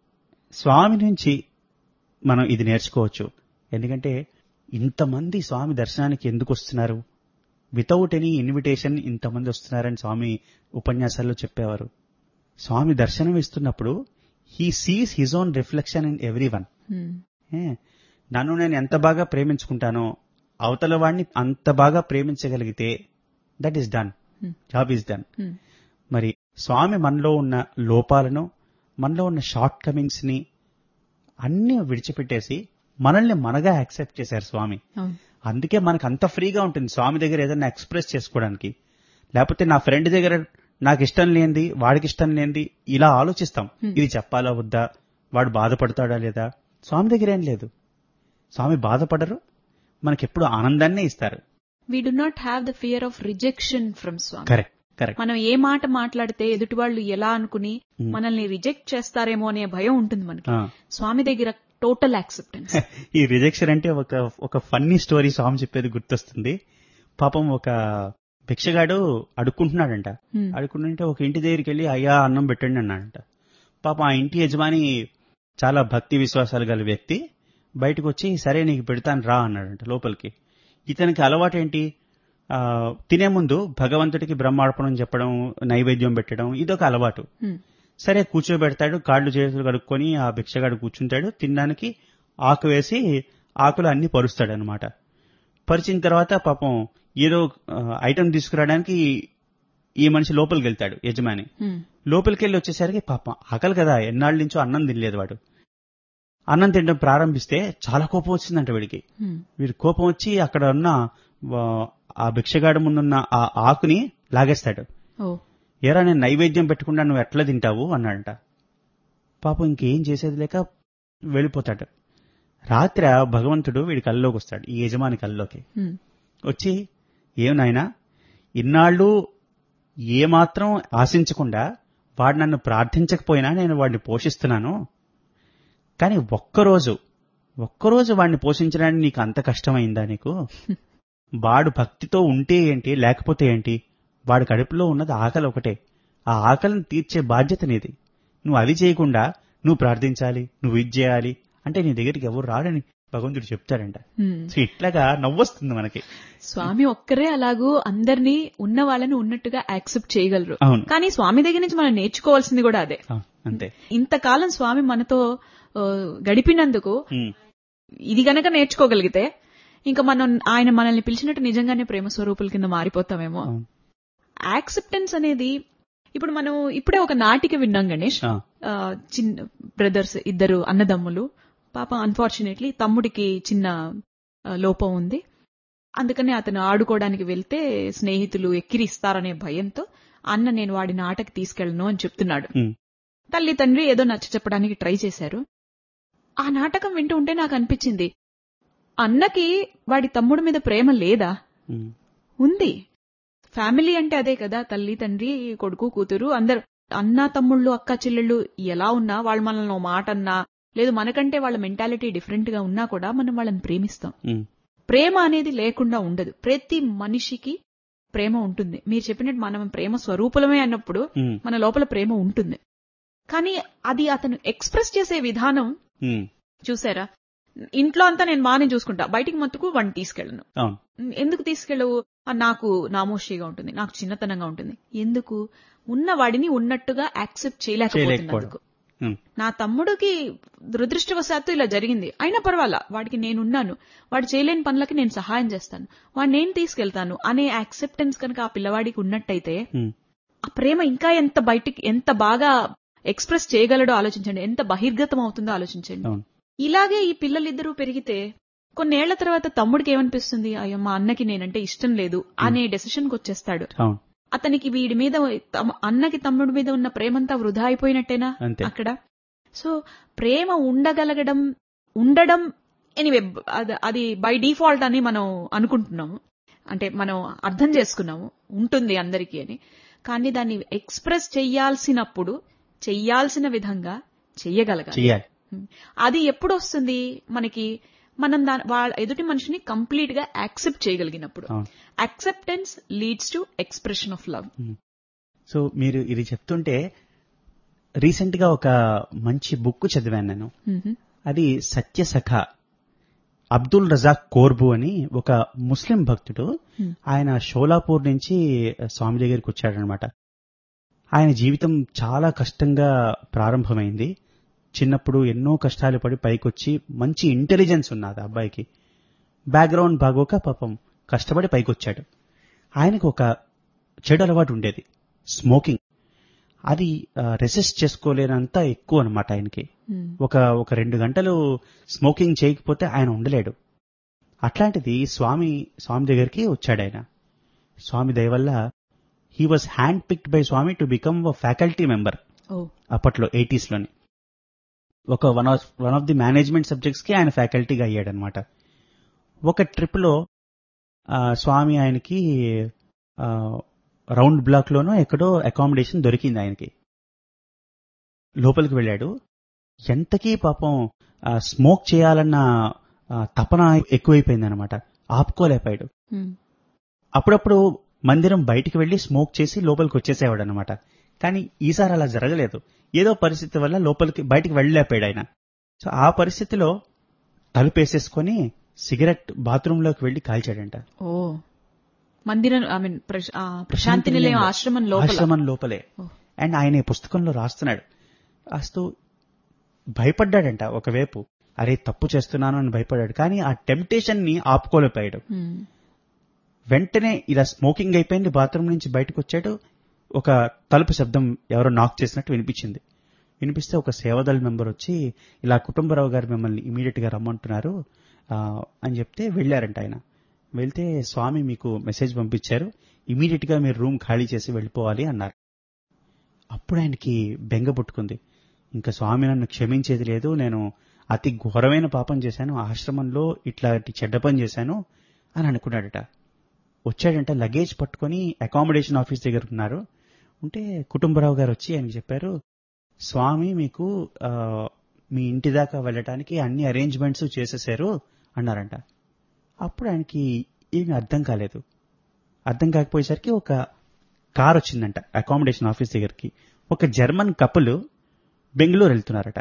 స్వామి నుంచి మనం ఇది నేర్చుకోవచ్చు ఎందుకంటే ఇంతమంది స్వామి దర్శనానికి ఎందుకు వస్తున్నారు వితౌట్ ఎనీ ఇన్విటేషన్ ఇంతమంది వస్తున్నారని స్వామి ఉపన్యాసాల్లో చెప్పేవారు స్వామి దర్శనం ఇస్తున్నప్పుడు he sees his own reflection in every one Hmm. నన్ను నేను ఎంత బాగా ప్రేమించుకుంటానో అవతల వాడిని అంత బాగా ప్రేమించగలిగితే that is done Hmm. Job is done Hmm. మరి స్వామి మనలో ఉన్న లోపాలను మనలో ఉన్న షార్ట్ కమింగ్స్ ని అన్ని విడిచిపెట్టేసి మనల్ని మనగా యాక్సెప్ట్ చేశారు స్వామి అవును అందుకే మనకు అంత ఫ్రీగా ఉంటుంది స్వామి దగ్గర ఏదైనా ఎక్స్ప్రెస్ చేసుకోవడానికి లేకపోతే నా ఫ్రెండ్ దగ్గర నాకు ఇష్టం లేనిది వాడికి ఇష్టం లేనిది ఇలా ఆలోచిస్తాం Hmm. ఇది చెప్పాలా వద్దా వాడు బాధపడతాడా లేదా స్వామి దగ్గర ఏం లేదు స్వామి బాధపడరు మనకెప్పుడు ఆనందాన్నే ఇస్తారు we do not have the fear of rejection from Swami correct correct మనం ఏ మాట మాట్లాడితే ఎదుటి వాళ్ళు ఎలా అనుకుని Hmm. మనల్ని రిజెక్ట్ చేస్తారేమో అనే భయం ఉంటుంది మనకి ఆ. స్వామి దగ్గర టోటల్ యాక్సెప్టెన్స్ ఈ రిజెక్షన్ అంటే ఒక ఒక ఫన్నీ స్టోరీ స్వామి చెప్పేది గుర్తొస్తుంది పాపం ఒక భిక్షగాడు అడుక్కుంటున్నాడంట అడుక్కుంటుంటే ఒక ఇంటి దగ్గరికి వెళ్ళి అయ్యా అన్నం పెట్టండి అన్నాడంట పాపం ఆ ఇంటి యజమాని చాలా భక్తి విశ్వాసాలు గల వ్యక్తి బయటకు వచ్చి సరే నీకు పెడతాను రా అన్నాడంట లోపలికి ఇతనికి అలవాటు ఏంటి ఆ, తినే ముందు భగవంతుడికి బ్రహ్మార్పణం చెప్పడం నైవేద్యం పెట్టడం ఇదొక అలవాటు సరే కూర్చోబెడతాడు కాళ్ళు చేతులు కడుక్కొని ఆ భిక్షగాడు కూర్చుంటాడు తినడానికి ఆకు వేసి ఆకులు అన్ని పరుస్తాడు అనమాట పరిచిన తర్వాత పాపం ఏదో ఐటమ్ తీసుకురావడానికి ఈ మనిషి లోపలికి వెళ్తాడు యజమాని లోపలికి వెళ్ళి వచ్చేసరికి పాపం ఆకలి కదా ఎన్నాళ్ళ నుంచో అన్నం తినలేదు వాడు అన్నం తినడం ప్రారంభిస్తే చాలా కోపం వచ్చిందంట వీడికి వీడి కోపం వచ్చి అక్కడ ఉన్న ఆ, ఆ భిక్షగాడు ముందున్న ఆ ఆకుని లాగేస్తాడు ఓ ఏరా నేను నైవేద్యం పెట్టకుండా నువ్వు ఎట్లా తింటావు అన్నాడంట పాపం ఇంకేం చేసేది లేక వెళ్ళిపోతాడు రాత్రి భగవంతుడు వీడి కల్లోకి వస్తాడు ఈ యజమాని కల్లోకి Hmm. వచ్చి ఏం నాయనా ఇన్నాళ్ళు ఏమాత్రం ఆశించకుండా వాడు నన్ను ప్రార్థించకపోయినా నేను వాడిని పోషిస్తున్నాను కానీ ఒక్కరోజు ఒక్కరోజు వాడిని పోషించడానికి నీకు అంత కష్టమైందా నీకు వాడు భక్తితో ఉంటే ఏంటి లేకపోతే ఏంటి వాడి కడుపులో ఉన్నది ఆకలి ఒకటే ఆ ఆకలిని తీర్చే బాధ్యత నీది నువ్వు అది చేయకుండా నువ్వు ప్రార్థించాలి నువ్వు ఇది చేయాలి అంటే నీ దగ్గరికి ఎవరు రాడని భగవంతుడు చెప్తాడంట Hmm. సో ఇట్లాగా నవ్వొస్తుంది మనకి స్వామి ఒక్కరే అలాగూ అందరినీ ఉన్న వాళ్ళని ఉన్నట్టుగా యాక్సెప్ట్ చేయగలరు అవును. కానీ స్వామి దగ్గర నుంచి మనం నేర్చుకోవాల్సింది కూడా అదే ఆ, అంతే ఇంతకాలం స్వామి మనతో ఆ, గడిపినందుకు ఉమ్, ఇది గనక నేర్చుకోగలిగితే ఇంకా మనం ఆయన మనల్ని పిలిచినట్టు నిజంగానే ప్రేమ స్వరూపుల కింద మారిపోతామేమో అవును. యాక్సెప్టెన్స్ అనేది ఇప్పుడు మనం ఇప్పుడే ఒక నాటిక విన్నాం గణేష్ ఆ, ఆ, చిన్న బ్రదర్స్ ఇద్దరు అన్నదమ్ములు పాపం అన్ఫార్చునేట్లీ తమ్ముడికి చిన్న ఆ, లోపం ఉంది అందుకని అతను ఆడుకోవడానికి వెళ్తే స్నేహితులు ఎక్కిరిస్తారనే భయంతో అన్న నేను వాడి నాటకి తీసుకెళ్ళను అని చెప్తున్నాడు ఉమ్, తల్లి తండ్రి ఏదో నచ్చ చెప్పడానికి ట్రై చేశారు ఆ నాటకం వింటూ ఉంటే నాకు అనిపించింది అన్నకి వాడి తమ్ముడి మీద ప్రేమ లేదా ఉమ్, ఉంది ఫ్యామిలీ అంటే అదే కదా తల్లి తండ్రి కొడుకు కూతురు అందరు అన్న తమ్ముళ్ళు అక్క చెల్లెళ్ళు ఎలా ఉన్నా వాళ్ళు మనల్ని ఓ మాట అన్నా లేదు మనకంటే వాళ్ళ మెంటాలిటీ డిఫరెంట్ గా ఉన్నా కూడా మనం వాళ్ళని ప్రేమిస్తాం ఉమ్, ప్రేమ అనేది లేకుండా ఉండదు ప్రతి మనిషికి ప్రేమ ఉంటుంది మీరు చెప్పినట్టు మనం ప్రేమ స్వరూపులమే అన్నప్పుడు ఉమ్, మన లోపల ప్రేమ ఉంటుంది కానీ అది అతను ఎక్స్ప్రెస్ చేసే విధానం ఉమ్, చూసారా ఇంట్లో అంతా నేను బాగానే చూసుకుంటా బయటికి మత్తుకు వాడిని తీసుకెళ్ళను అవును ఎందుకు తీసుకెళ్ళవు ఆ, నాకు నామోషిగా ఉంటుంది నాకు చిన్నతనంగా ఉంటుంది ఎందుకు ఉన్న వాడిని ఉన్నట్టుగా యాక్సెప్ట్ చేయలేకపోతున్నందుకు ఉమ్, నా తమ్ముడికి దురదృష్టవశాత్తు ఇలా జరిగింది అయినా పర్వాలా వాడికి నేనున్నాను వాడు చేయలేని పనులకి నేను సహాయం చేస్తాను వాడిని నేను తీసుకెళ్తాను అనే యాక్సెప్టెన్స్ కనుక ఆ పిల్లవాడికి ఉన్నట్టయితే ఉమ్, ఆ ప్రేమ ఇంకా ఎంత బయటికి ఎంత బాగా ఎక్స్ప్రెస్ చేయగలడో ఆలోచించండి ఎంత బహిర్గతం అవుతుందో ఆలోచించండి అవును ఇలాగే ఈ పిల్లలిద్దరూ పెరిగితే కొన్నేళ్ల తర్వాత తమ్ముడికి ఏమనిపిస్తుంది అయ్యో మా అన్నకి నేనంటే ఇష్టం లేదు అనే డెసిషన్ కి వచ్చేస్తాడు అవును అతనికి వీడి మీద తమ- అన్నకి తమ్ముడి మీద ఉన్న ప్రేమంతా వృధా అయిపోయినట్టేనా అంతే. అక్కడ సో ప్రేమ ఉండగలగడం ఉండడం ఎనివే అది బై డిఫాల్ట్ అని మనం అనుకుంటున్నాము అంటే మనం అర్థం చేసుకున్నాము ఉంటుంది అందరికీ అని కానీ దాన్ని ఎక్స్ప్రెస్ చెయ్యాల్సినప్పుడు చెయ్యాల్సిన విధంగా చెయ్యగలగాలి చెయ్యాలి అది ఎప్పుడు వస్తుంది మనకి మనం దాని వాళ్ళ ఎదుటి మనిషిని కంప్లీట్ గా యాక్సెప్ట్ చేయగలిగినప్పుడు అవును. Acceptance leads to expression of love so మీరు ఇది చెప్తుంటే రీసెంట్ గా ఒక మంచి బుక్ చదివాను నేను అది సత్యసఖ అబ్దుల్ రజాక్ కోర్బు అని ఒక ముస్లిం భక్తుడు ఆయన షోలాపూర్ నుంచి స్వామి దగ్గరికి వచ్చాడనమాట ఆయన జీవితం చాలా కష్టంగా ప్రారంభమైంది చిన్నప్పుడు ఎన్నో కష్టాలు పడి పైకొచ్చి మంచి ఇంటెలిజెన్స్ ఉన్నది ఆ అబ్బాయికి బ్యాక్గ్రౌండ్ బాగోక పాపం కష్టపడి పైకొచ్చాడు ఆయనకు ఒక చెడు అలవాటు ఉండేది స్మోకింగ్ అది రెసిస్ట్ చేసుకోలేనంత ఎక్కువ అనమాట ఆయనకి ఒక ఒక రెండు గంటలు స్మోకింగ్ చేయకపోతే ఆయన ఉండలేడు అట్లాంటిది స్వామి స్వామి దగ్గరికి వచ్చాడు ఆయన స్వామి దయ వల్ల he was hand picked by Swami to become faculty member ఓ అప్పట్లో ఎయిటీస్ లోని ఒక one of one of the management subjects కి ఆయన ఫ్యాకల్టీగా అయ్యాడనమాట ఒక ట్రిప్ లో ఆ, స్వామి ఆయనకి ఆ, రౌండ్ బ్లాక్ లోనో ఎక్కడో అకామిడేషన్ దొరికింది ఆయనకి లోపలికి వెళ్ళాడు ఎంతకీ పాపం ఆ, స్మోక్ చేయాలన్న ఆ, తపన ఎక్కువైపోయింది అనమాట ఆపుకోలేకపోయాడు అప్పుడప్పుడు మందిరం బయటికి వెళ్లి స్మోక్ చేసి లోపలికి వచ్చేసేవాడు అనమాట కానీ ఈసారి అలా జరగలేదు ఏదో పరిస్థితి వల్ల లోపలికి బయటికి వెళ్ళలేకపోయాడు ఆయన సో ఆ పరిస్థితిలో తలుపేసేసుకొని సిగరెట్ బాత్రూంలోకి వెళ్లి కాల్చాడంట ఓ మందిరం ఐ మీన్ ప్రశాంతి నిలయం ఆశ్రమం లోపల ఆశ్రమం లోపలే ఓ. అండ్ ఆయన ఈ పుస్తకంలో రాస్తున్నాడు రాస్తూ భయపడ్డాడంట ఒకవైపు అరే తప్పు చేస్తున్నాను అని భయపడ్డాడు కానీ ఆ టెంప్టేషన్ ని ఆపుకోలేకపోయాడు Hmm. వెంటనే ఇలా స్మోకింగ్ అయిపోయింది బాత్రూమ్ నుంచి బయటకు వచ్చాడు ఒక తలుపు శబ్దం ఎవరో నాక్ చేసినట్టు వినిపించింది వినిపిస్తే ఒక సేవదళ మెంబర్ వచ్చి ఇలా కుటుంబరావు గారు మిమ్మల్ని ఇమీడియట్ గా రమ్మంటున్నారు ఆ, అని చెప్తే వెళ్ళారంట ఆయన వెళ్తే స్వామి మీకు మెసేజ్ పంపించారు ఇమీడియట్ గా మీరు రూమ్ ఖాళీ చేసి వెళ్ళిపోవాలి అన్నారు అప్పుడు ఆయనకి బెంగ పుట్టుకుంది ఇంకా స్వామి నన్ను క్షమించేది లేదు నేను అతి ఘోరమైన పాపం చేశాను ఆశ్రమంలో ఇట్లాంటి చెడ్డ పని చేశాను అని అనుకున్నాడట వచ్చాడంట లగేజ్ పట్టుకొని అకామిడేషన్ ఆఫీస్ దగ్గర ఉన్నారు ఉంటే కుటుంబరావు గారు వచ్చి ఆయనకి చెప్పారు స్వామి మీకు ఆ, మీ ఇంటి దాకా వెళ్ళటానికి అన్ని అరేంజ్మెంట్స్ చేసేసారు అన్నారంట అప్పుడు ఆయనకి ఏమీ అర్థం కాలేదు అర్థం కాకపోయేసరికి ఒక కార్ వచ్చిందంట అకామిడేషన్ ఆఫీస్ దగ్గరికి ఒక జర్మన్ కపుల్ బెంగళూరు వెళ్తున్నారట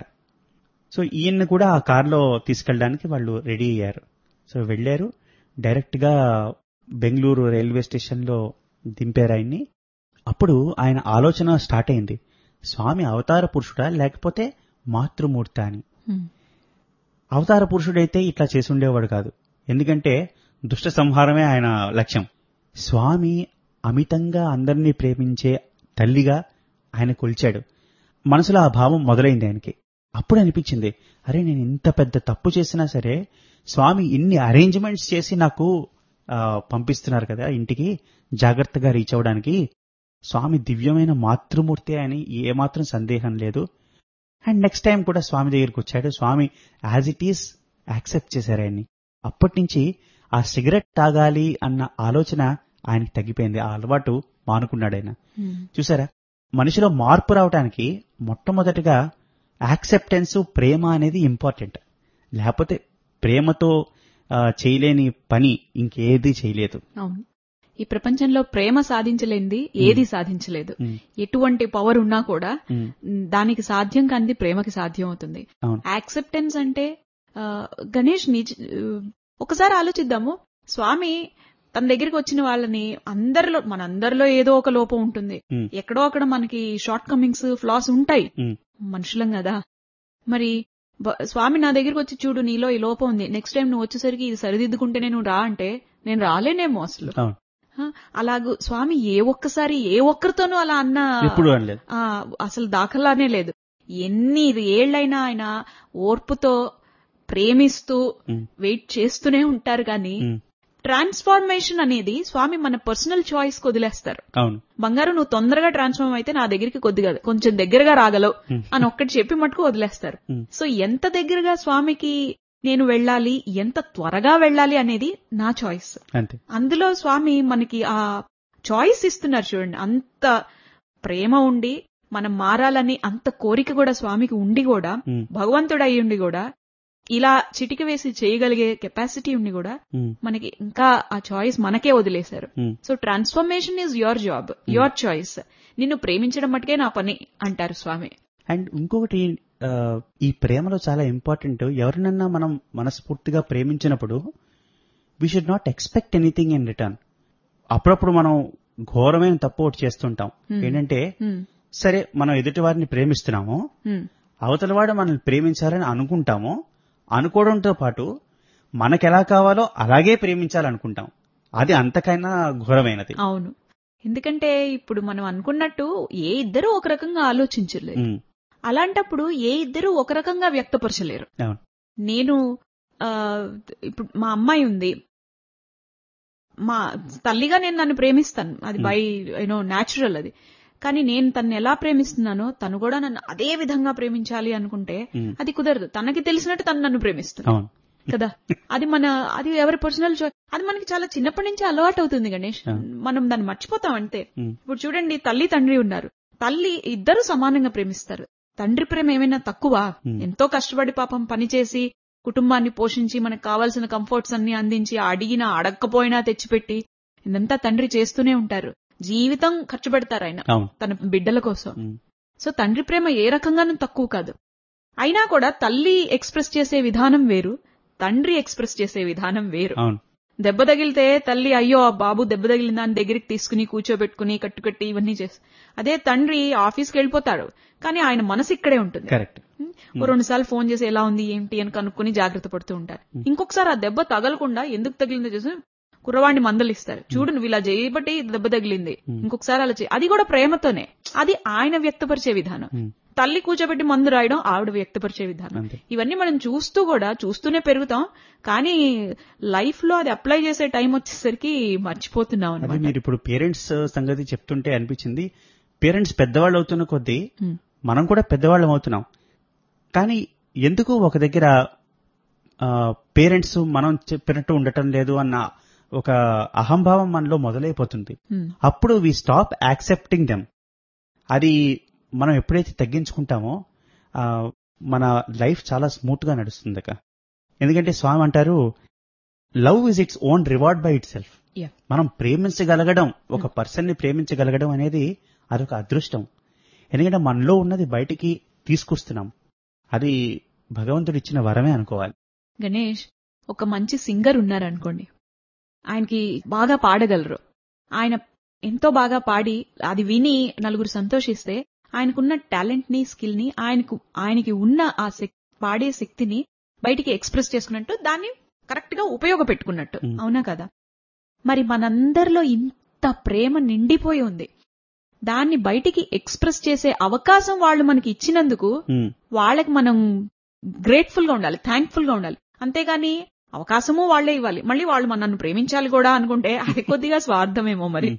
సో ఈయన్ని కూడా ఆ కార్లో తీసుకెళ్ళడానికి వాళ్ళు రెడీ అయ్యారు సో వెళ్ళారు డైరెక్ట్ గా బెంగళూరు రైల్వే స్టేషన్ లో దింపారు ఆయన్ని అప్పుడు ఆయన ఆలోచన స్టార్ట్ అయింది స్వామి అవతార పురుషుడా లేకపోతే మాతృమూర్త అని Hmm. అవతార పురుషుడైతే ఇట్లా చేసి ఉండేవాడు కాదు ఎందుకంటే దుష్ట సంహారమే ఆయన లక్ష్యం స్వామి అమితంగా అందరినీ ప్రేమించే తల్లిగా ఆయన కొలిచాడు మనసులో ఆ భావం మొదలైంది ఆయనకి అప్పుడు అనిపించింది అరే నేను ఇంత పెద్ద తప్పు చేసినా సరే స్వామి ఇన్ని అరేంజ్మెంట్స్ చేసి నాకు ఆ, పంపిస్తున్నారు కదా ఇంటికి జాగ్రత్తగా రీచ్ అవ్వడానికి స్వామి దివ్యమైన మాతృమూర్తి అని ఏమాత్రం సందేహం లేదు అండ్ నెక్స్ట్ టైం కూడా స్వామి దగ్గరికి వచ్చాడు Swami as it is accept చేశారు ఆయన్ని అప్పటి నుంచి ఆ సిగరెట్ తాగాలి అన్న ఆలోచన ఆయనకి తగ్గిపోయింది ఆ అలవాటు మానుకున్నాడు ఆయన Hmm. చూసారా మనిషిలో మార్పు రావడానికి మొట్టమొదటిగా యాక్సెప్టెన్స్ ప్రేమ అనేది ఇంపార్టెంట్ లేకపోతే ప్రేమతో ఆ, చేయలేని పని ఇంకేది చేయలేదు అవును ఈ ప్రపంచంలో ప్రేమ సాధించలేనిది ఏది సాధించలేదు Hmm. ఎటువంటి పవర్ ఉన్నా కూడా Hmm. మ్, దానికి సాధ్యం కానిది ప్రేమకి సాధ్యం అవుతుంది అవును. యాక్సెప్టెన్స్ అంటే ఆ, గణేష్ నిజ ఆ, ఒకసారి ఆలోచిద్దాము స్వామి తన దగ్గరికి వచ్చిన వాళ్ళని అందరిలో మనందరిలో ఏదో ఒక లోపం ఉంటుంది Hmm. ఎక్కడో అక్కడ మనకి షార్ట్ కమింగ్స్ ఫ్లాస్ ఉంటాయి Hmm. మనుషులం కదా మరి బ- స్వామి నా దగ్గరికి వచ్చి చూడు నీలో ఈ లోపం ఉంది నెక్స్ట్ టైం నువ్వు వచ్చేసరికి ఇది సరిదిద్దుకుంటేనే నువ్వు రా అంటే నేను రాలేనేమో అసలు అవును హ, అలాగూ స్వామి ఏ ఒక్కసారి ఏ ఒక్కరితోనూ అలా అన్న ఎప్పుడు అనలేదు ఆ, అసలు దాఖలానే లేదు ఎన్ని ఏళ్లైనా ఆయన ఓర్పుతో ప్రేమిస్తూ ఉమ్, వెయిట్ చేస్తూనే ఉంటారు కానీ ఉమ్, ట్రాన్స్ఫార్మేషన్ అనేది స్వామి మన పర్సనల్ చాయిస్ వదిలేస్తారు అవును బంగారు నువ్వు తొందరగా ట్రాన్స్ఫార్మ్ అయితే నా దగ్గరికి కొద్దిగా కొంచెం దగ్గరగా రాగలవు Hmm. అని ఒక్కటి చెప్పి మటుకు వదిలేస్తారు Hmm. సో ఎంత దగ్గరగా స్వామికి నేను వెళ్ళాలి ఎంత త్వరగా వెళ్ళాలి అనేది నా చాయిస్ అంతే అందులో స్వామి మనకి ఆ చాయిస్ ఇస్తున్నారు చూడండి అంత ప్రేమ ఉండి మనం మారాలని అంత కోరిక కూడా స్వామికి ఉండి కూడా ఉమ్, భగవంతుడు అయి ఉండి కూడా ఇలా చిటిక వేసి చేయగలిగే కెపాసిటీ ఉండి కూడా ఉమ్, మనకి ఇంకా ఆ చాయిస్ మనకే వదిలేశారు um, so transformation is your job your choice నిన్ను ప్రేమించడం మటుకే నా పని అంటారు స్వామి అండ్ ఇంకొకటి ఆ, ఈ ప్రేమలో చాలా ఇంపార్టెంట్ ఎవరినన్నా మనం మనస్ఫూర్తిగా ప్రేమించినప్పుడు we should not expect anything in return అప్పుడప్పుడు మనం ఘోరమైన తప్పు ఒకటి చేస్తుంటాం Hmm. ఏంటంటే Hmm. సరే మనం ఎదుటి వారిని ప్రేమిస్తున్నాము Hmm. అవతల వాడు మనల్ని ప్రేమించాలని అనుకుంటాము అనుకోవడంతో పాటు మనకెలా కావాలో అలాగే ప్రేమించాలనుకుంటాం అది అంతకైనా ఘోరమైనది అవును ఎందుకంటే ఇప్పుడు మనం అనుకున్నట్టు ఏ ఇద్దరు ఒక రకంగా ఆలోచించలేదు ఉమ్, అలాంటప్పుడు ఏ ఇద్దరు ఒక రకంగా వ్యక్తపరచలేరు అవును నేను ఆ, ఇప్పుడు మా అమ్మాయి ఉంది మా తల్లిగా నేను నన్ను ప్రేమిస్తాను అది Hmm. బై యూనో న్యాచురల్ అది కానీ నేను తను ఎలా ప్రేమిస్తున్నానో తను కూడా నన్ను అదే విధంగా ప్రేమించాలి అనుకుంటే ఉమ్, అది కుదరదు తనకి తెలిసినట్టు తను నన్ను ప్రేమిస్తుంది అవును కదా అది మన అది ఎవరి పర్సనల్ చాయిస్ అది మనకి చాలా చిన్నప్పటి నుంచి అలవాటు అవుతుంది గణేష్ ఆ. మనం దాన్ని మర్చిపోతాం అంతే ఉమ్, ఇప్పుడు చూడండి తల్లి తండ్రి ఉన్నారు తల్లి ఇద్దరు సమానంగా ప్రేమిస్తారు తండ్రి ప్రేమ ఏమైనా తక్కువ Hmm. ఎంతో కష్టపడి పాపం పనిచేసి కుటుంబాన్ని పోషించి మనకు కావాల్సిన కంఫర్ట్స్ అన్ని అందించి అడిగినా అడగకపోయినా తెచ్చిపెట్టి ఇదంతా తండ్రి చేస్తూనే ఉంటారు జీవితం ఖర్చు పెడతారు ఆయన అవును తన బిడ్డల కోసం ఉమ్, సో తండ్రి ప్రేమ ఏ రకంగానూ తక్కువ కాదు అయినా కూడా తల్లి ఎక్స్ప్రెస్ చేసే విధానం వేరు తండ్రి ఎక్స్ప్రెస్ చేసే విధానం వేరు అవును దెబ్బ తగిలితే తల్లి అయ్యో ఆ బాబు దెబ్బ తగిలిందా అని దగ్గరికి తీసుకుని కూర్చోబెట్టుకుని కట్టుకట్టి ఇవన్నీ చేస్తారు అదే తండ్రి ఆఫీస్కి వెళ్ళిపోతాడు కానీ ఆయన మనసు ఇక్కడే ఉంటుంది కరెక్ట్ ఓ రెండు సార్లు ఫోన్ చేసి ఎలా ఉంది ఏంటి అని కనుక్కొని జాగ్రత్త పడుతూ ఉంటారు ఇంకొకసారి ఆ దెబ్బ తగలకుండా ఎందుకు తగిలిందో చూసి కుర్రవాడిని మందలిస్తారు చూడు నువ్వు ఇలా చేయబట్టి దెబ్బ తగిలింది ఇంకొకసారి అలా చేయి అది కూడా ప్రేమతోనే అది ఆయన వ్యక్తపరిచే విధానం ఉమ్, తల్లి కూర్చోబెట్టి మందు రాయడం ఆవిడ వ్యక్తపరిచే విధానం అంతే ఇవన్నీ మనం చూస్తూ కూడా చూస్తూనే పెరుగుతాం కానీ లైఫ్ లో అది అప్లై చేసే టైం వచ్చేసరికి మర్చిపోతున్నాం అదే అనమాట మీరు ఇప్పుడు పేరెంట్స్ సంగతి చెప్తుంటే అనిపించింది పేరెంట్స్ పెద్దవాళ్ళు అవుతున్న కొద్దీ ఉమ్. మనం కూడా పెద్దవాళ్ళం అవుతున్నాం కానీ ఎందుకు ఒక దగ్గర పేరెంట్స్ మనం చెప్పినట్టు ఉండటం లేదు అన్న ఒక అహంభావం మనలో మొదలైపోతుంది ఉమ్. అప్పుడు వి స్టాప్ యాక్సెప్టింగ్ దెమ్ అది మనం ఎప్పుడైతే తగ్గించుకుంటామో ఆ, మన లైఫ్ చాలా స్మూత్ గా నడుస్తుంది అక్క ఎందుకంటే స్వామి అంటారు love is its own reward by itself Yeah. మనం ప్రేమించగలగడం ఒక పర్సన్ ని ప్రేమించగలగడం అనేది అదొక అదృష్టం ఎందుకంటే మనలో ఉన్నది బయటికి తీసుకొస్తున్నాం అది భగవంతుడు ఇచ్చిన వరమే అనుకోవాలి గణేష్ ఒక మంచి సింగర్ ఉన్నారనుకోండి ఆయనకి బాగా పాడగలరు ఆయన ఎంతో బాగా పాడి అది విని నలుగురు సంతోషిస్తే ఆయనకున్న టాలెంట్ ని స్కిల్ ని ఆయనకు ఆయనకి ఉన్న ఆ శక్- పాడే శక్తిని బయటికి ఎక్స్ప్రెస్ చేసుకున్నట్టు దాన్ని కరెక్ట్ గా ఉపయోగపెట్టుకున్నట్టు Mm. అవునా కదా మరి మనందరిలో ఇంత ప్రేమ నిండిపోయి ఉంది దాన్ని బయటికి ఎక్స్ప్రెస్ చేసే అవకాశం వాళ్ళు మనకి ఇచ్చినందుకు ఉమ్, వాళ్ళకి మనం గ్రేట్ఫుల్ గా ఉండాలి థ్యాంక్ఫుల్ గా ఉండాలి అంతేగాని అవకాశము వాళ్లే ఇవ్వాలి మళ్ళీ వాళ్ళు మనల్ని ప్రేమించాలి కూడా అనుకుంటే అది కొద్దిగా స్వార్థమేమో మరి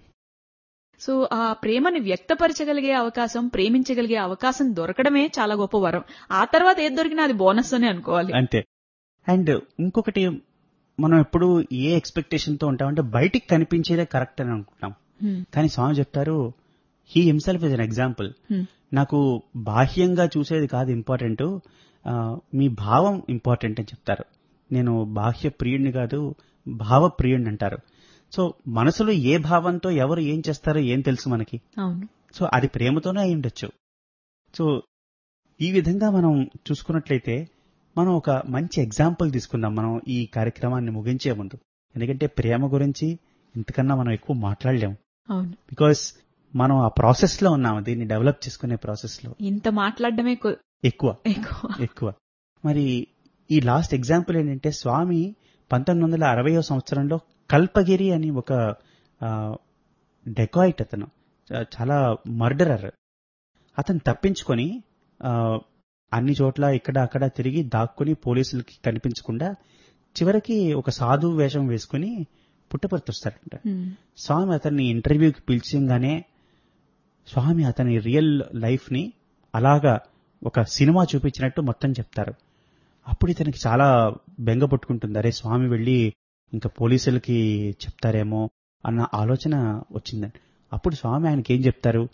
సో ఆ ప్రేమని వ్యక్తపరచగలిగే అవకాశం ప్రేమించగలిగే అవకాశం దొరకడమే చాలా గొప్ప వరం ఆ తర్వాత ఏది దొరికినా అది బోనస్ అని అనుకోవాలి అంతే అండ్ ఇంకొకటి మనం ఎప్పుడు ఏ ఎక్స్పెక్టేషన్ తో ఉంటామంటే బయటికి కనిపించేదే కరెక్ట్ అని అనుకుంటాం హ్మ్, కానీ స్వామి చెప్తారు he himself is an example hmm, నాకు బాహ్యంగా చూసేది కాదు ఇంపార్టెంట్ మీ భావం ఇంపార్టెంట్ అని చెప్తారు నేను బాహ్య ప్రియుడిని కాదు భావ ప్రియుడిని అంటారు సో మనసులో ఏ భావంతో ఎవరు ఏం చేస్తారో ఏం తెలుసు మనకి అవును సో అది ప్రేమతోనే అయి ఉండొచ్చు సో ఈ విధంగా మనం చూసుకున్నట్లయితే మనం ఒక మంచి ఎగ్జాంపుల్ తీసుకుందాం మనం ఈ కార్యక్రమాన్ని ముగించే ముందు ఎందుకంటే ప్రేమ గురించి ఇంతకన్నా మనం ఎక్కువ మాట్లాడలేము అవును బికాస్ మనం ఆ ప్రాసెస్ లో ఉన్నాము దీన్ని డెవలప్ చేసుకునే ప్రాసెస్ లో ఇంత మాట్లాడడమే కొ- ఎక్కువ ఎక్కువ ఎక్కువ మరి ఈ లాస్ట్ ఎగ్జాంపుల్ ఏంటంటే స్వామి పంతొమ్మిది వందల అరవయో సంవత్సరంలో కల్పగిరి అని ఒక డెకాయిట్ అతను చా- చాలా మర్డరర్ అతను తప్పించుకొని ఆ, అన్ని చోట్ల ఇక్కడ అక్కడ తిరిగి దాక్కుని పోలీసులకి కనిపించకుండా చివరికి ఒక సాధువు వేషం వేసుకుని పుట్టపర్తి వస్తారంట హ్మ్. స్వామి అతన్ని ఇంటర్వ్యూకి పిలిచింగానే స్వామి అతని రియల్ లైఫ్ ని అలాగా ఒక సినిమా చూపించినట్టు మొత్తం చెప్తారు అప్పుడు ఇతనికి చాలా బెంగ పట్టుకుంటుంది అరే స్వామి వెళ్ళి ఇంకా పోలీసులకి చెప్తారేమో అన్న ఆలోచన వచ్చిందండి అప్పుడు స్వామి ఆయనకి ఏం చెప్తారు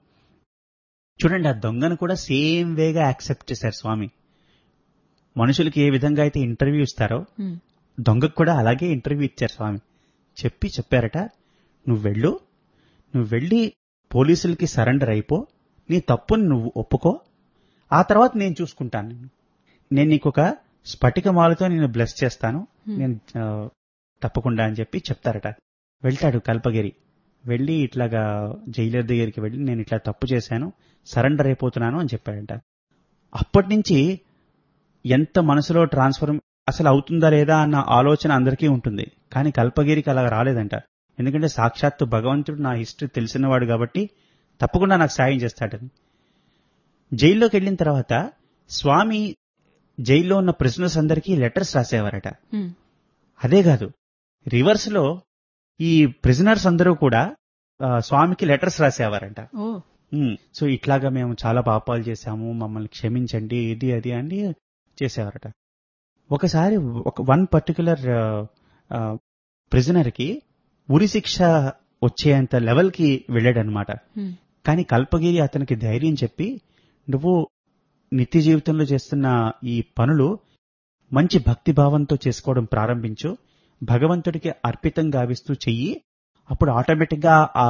చూడండి ఆ దొంగను కూడా సేమ్ వేగా యాక్సెప్ట్ చేశారు స్వామి మనుషులకి ఏ విధంగా అయితే ఇంటర్వ్యూ ఇస్తారో హ్మ్. దొంగకు కూడా అలాగే ఇంటర్వ్యూ ఇచ్చారు స్వామి చెప్పి చెప్పారట నువ్వు వెళ్ళు నువ్వు వెళ్ళి పోలీసులకి సరెండర్ అయిపో నీ తప్పుని నువ్వు ఒప్పుకో ఆ తర్వాత నేను చూసుకుంటాను నిన్ను. నేను నీకు ఒక స్ఫటికమాలతో నేను బ్లెస్ చేస్తాను నేను ఆ, తప్పకుండా అని చెప్పి చెప్తారట వెళ్తాడు కల్పగిరి వెళ్ళి ఇట్లాగా జైలర్ దగ్గరికి వెళ్ళి నేను ఇట్లా తప్పు చేశాను సరెండర్ అయిపోతున్నాను అని చెప్పాడంట అప్పటి నుంచి ఎంత మనసులో ట్రాన్స్ఫర్ అసలు అవుతుందా లేదా అన్న ఆలోచన అందరికీ ఉంటుంది కానీ కల్పగిరికి అలా రాలేదంట ఎందుకంటే సాక్షాత్తు భగవంతుడు నా హిస్టరీ తెలిసినవాడు కాబట్టి తప్పకుండా నాకు సాయం చేస్తాడని జైల్లోకి వెళ్ళిన తర్వాత స్వామి జైల్లో ఉన్న ప్రిజనర్స్ అందరికీ లెటర్స్ రాసేవారట హ్మ్. అదే కాదు రివర్స్ లో ఈ ప్రిజనర్స్ అందరూ కూడా ఆ, స్వామికి లెటర్స్ రాసేవారంట ఓ ఉమ్, సో ఇట్లాగా మేము చాలా పాపాలు చేశాము మమ్మల్ని క్షమించండి ఇది అది అని చేసేవారట ఒకసారి ఒక వన్ పర్టికులర్ ప్రిజనర్ కి ఉరి శిక్ష వచ్చేంత లెవెల్ కి వెళ్ళాడనమాట హ్మ్. కానీ కల్పగిరి అతనికి ధైర్యం చెప్పి నువ్వు నిత్య జీవితంలో చేస్తున్న ఈ పనులు మంచి భక్తి భావంతో చేసుకోవడం ప్రారంభించు భగవంతుడికి అర్పితం గావిస్తూ చెయ్యి అప్పుడు ఆటోమేటిక్ గా ఆ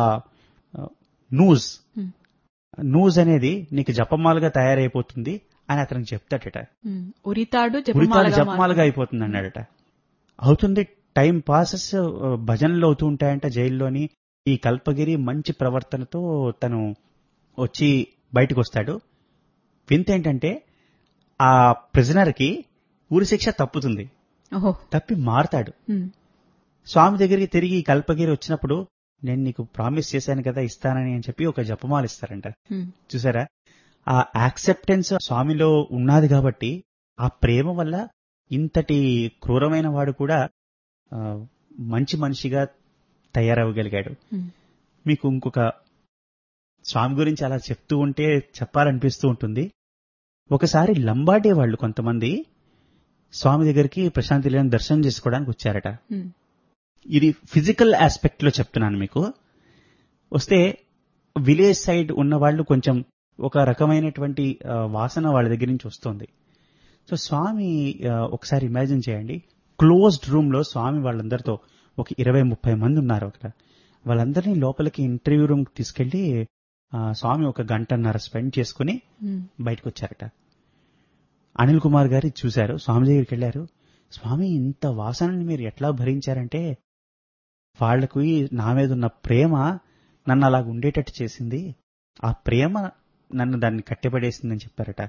నూజ్ హ్మ్. నూజ్ అనేది నీకు జపమాలుగా తయారైపోతుంది అని అతనికి చెప్తాడట హ్మ్. ఉరితాడు ఉరితాడు జపమాలగా జపమాలుగా మారుతుంది. అయిపోతుంది అన్నాడట అవుతుంది టైం పాసెస్ భజనలు అవుతూ ఉంటాయంట జైల్లోని ఈ కల్పగిరి మంచి ప్రవర్తనతో తను వచ్చి బయటకు వస్తాడు వింత ఏంటంటే ఆ ప్రిజనర్ కి ఉరి శిక్ష తప్పుతుంది ఓహో తప్పి మారతాడు హ్మ్. స్వామి దగ్గరికి తిరిగి ఈ కల్పగిరి వచ్చినప్పుడు నేను నీకు ప్రామిస్ చేశాను కదా ఇస్తానని అని చెప్పి ఒక జపమాల ఇస్తారంట హ్మ్. చూసారా ఆ యాక్సెప్టెన్స్ స్వామిలో ఉన్నది కాబట్టి ఆ ప్రేమ వల్ల ఇంతటి క్రూరమైన వాడు కూడా ఆ, మంచి మనిషిగా తయారవ్వగలిగాడు హ్మ్. మీకు ఇంకొక స్వామి గురించి అలా చెప్తూ ఉంటే చెప్పాలనిపిస్తూ ఉంటుంది ఒకసారి లంబాడే వాళ్ళు కొంతమంది స్వామి దగ్గరికి ప్రశాంతి లేని దర్శనం చేసుకోవడానికి వచ్చారట హ్మ్. ఇది ఫిజికల్ ఆస్పెక్ట్ లో చెప్తున్నాను మీకు వస్తే విలేజ్ సైడ్ ఉన్న వాళ్ళు కొంచెం ఒక రకమైనటువంటి ఆ, వాసన వాళ్ళ దగ్గర నుంచి వస్తుంది సో స్వామి ఆ, ఒకసారి ఇమాజిన్ చేయండి క్లోజ్డ్ రూమ్ లో స్వామి వాళ్ళందరితో ఒక ఇరవై ముప్పై మంది ఉన్నారు అక్కడ వాళ్ళందరినీ లోపలికి ఇంటర్వ్యూ రూమ్ తీసుకెళ్లి ఆ, స్వామి ఒక గంటన్నర స్పెండ్ చేసుకుని హ్మ్. బయటకు వచ్చారట అనిల్ కుమార్ గారు చూశారు స్వామి దగ్గరికి వెళ్ళారు స్వామి ఇంత వాసనని మీరు ఎట్లా భరించారంటే వాళ్లకు నా మీద ఉన్న ప్రేమ నన్ను అలాగ ఉండేటట్టు చేసింది ఆ ప్రేమ నన్ను దాన్ని కట్టెపడేసిందని చెప్పారట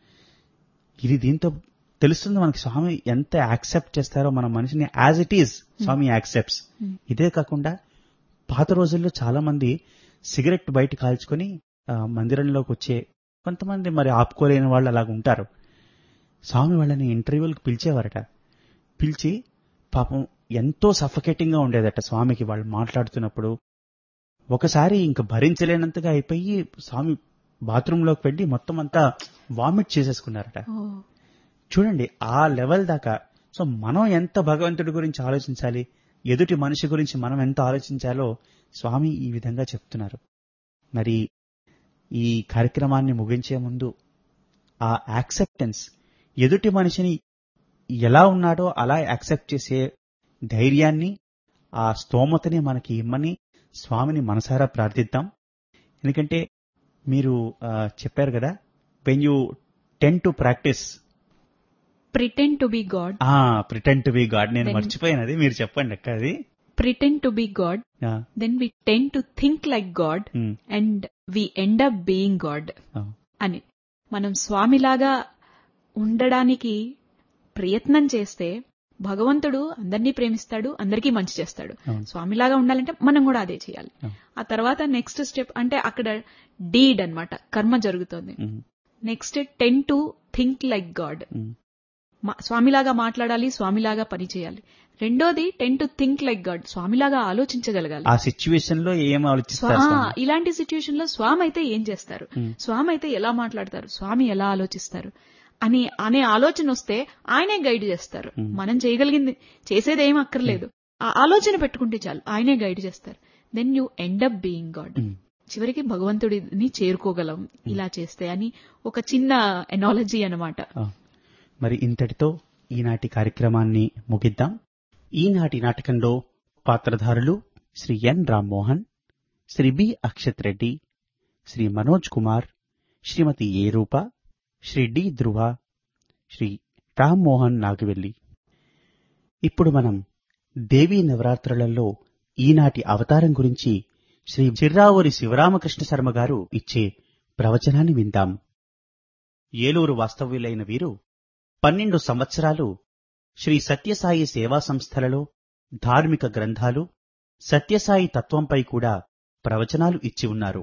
ఇది దీంతో తెలుస్తుంది మనకి స్వామి ఎంత యాక్సెప్ట్ చేస్తారో మన మనిషిని as it is Swami accepts Hmm. ఇదే కాకుండా పాత రోజుల్లో చాలా మంది సిగరెట్ బయట కాల్చుకొని ఆ, మందిరంలోకి వచ్చే కొంతమంది మరి ఆపుకోలేని వాళ్ళు అలాగ ఉంటారు స్వామి వాళ్ళని ఇంటర్వ్యూలకు పిలిచేవారట పిలిచి పాపం ఎంతో సఫకేటింగ్ గా ఉండేదట స్వామికి వాళ్ళు మాట్లాడుతున్నప్పుడు ఒకసారి ఇంక భరించలేనంతగా అయిపోయి స్వామి బాత్రూంలోకి వెళ్ళి మొత్తం అంతా వామిట్ చేసేసుకున్నారట ఓ చూడండి ఆ లెవెల్ దాకా సో మనం ఎంత భగవంతుడి గురించి ఆలోచించాలి ఎదుటి మనిషి గురించి మనం ఎంత ఆలోచించాలో స్వామి ఈ విధంగా చెప్తున్నారు మరి ఈ కార్యక్రమాన్ని ముగించే ముందు ఆ యాక్సెప్టెన్స్ ఎదుటి మనిషిని ఎలా ఉన్నాడో అలా యాక్సెప్ట్ చేసే ధైర్యాన్ని ఆ స్తోమతని మనకి ఇమ్మని స్వామిని మనసారా ప్రార్థిద్దాం ఎందుకంటే మీరు ఆ, చెప్పారు కదా when you tend to practice pretend to be God ah pretend to be God నేను Then- మర్చిపోయాను అది మీరు చెప్పండి అక్క అది pretend to be God ah, then we tend to think like God um, and we end up being God ah, అని మనం స్వామిలాగా ఉండడానికి ప్రయత్నం చేస్తే భగవంతుడు అందరినీ ప్రేమిస్తాడు అందరికీ మంచి చేస్తాడు అవును. స్వామిలాగా ఉండాలంటే మనం కూడా అదే చేయాలి అవును. ఆ తర్వాత నెక్స్ట్ స్టెప్ అంటే అక్కడ డీడ్ అన్నమాట కర్మ జరుగుతుంది um, next tend to think like God um, మా- స్వామిలాగా మాట్లాడాలి స్వామిలాగా పని చేయాలి రెండోది tend to think like God స్వామిలాగా ఆలోచించగలగాలి ఆ సిచ్యువేషన్ లో ఏం స్వా- ఆలోచిస్తారు ఆ, స్వామి? ఇలాంటి సిచ్యుయేషన్ లో స్వామి అయితే ఏం చేస్తారు ఉమ్. స్వామి అయితే ఎలా మాట్లాడతారు స్వామి ఎలా ఆలోచిస్తారు అని అనే ఆలోచన వస్తే ఆయనే గైడ్ చేస్తారు ఉమ్. మనం చేయగలిగింది చేసేది ఏం అక్కర్లేదు ఆ ఆలోచన పెట్టుకుంటే చాలు ఆయనే గైడ్ చేస్తారు then you end up being God um. చివరికి భగవంతుడిని చేరుకోగలం ఇలా చేస్తే అని ఒక చిన్న ఎనాలజీ అన్నమాట ఆ, మరి ఇంతటితో ఈనాటి కార్యక్రమాన్ని ముగిద్దాం ఈనాటి నాటకంలో పాత్రధారులు Shri N Rammohan Shri B Akshat Reddy Shri Manoj Kumar Shrimati A Roopa Shri D Dhruva Shri Rammohan Nagavelli ఇప్పుడు మనం దేవీ నవరాత్రులలో ఈనాటి అవతారం గురించి శ్రీ చిర్రావూరి శివరామకృష్ణ శర్మ గారు ఇచ్చే ప్రవచనాన్ని విందాం ఏలూరు వాస్తవ్యులైన వీరు పన్నెండు సంవత్సరాలు శ్రీ సత్యసాయి సేవా సంస్థలలో ధార్మిక గ్రంథాలు సత్యసాయి తత్వంపై కూడా ప్రవచనాలు ఇచ్చి ఉన్నారు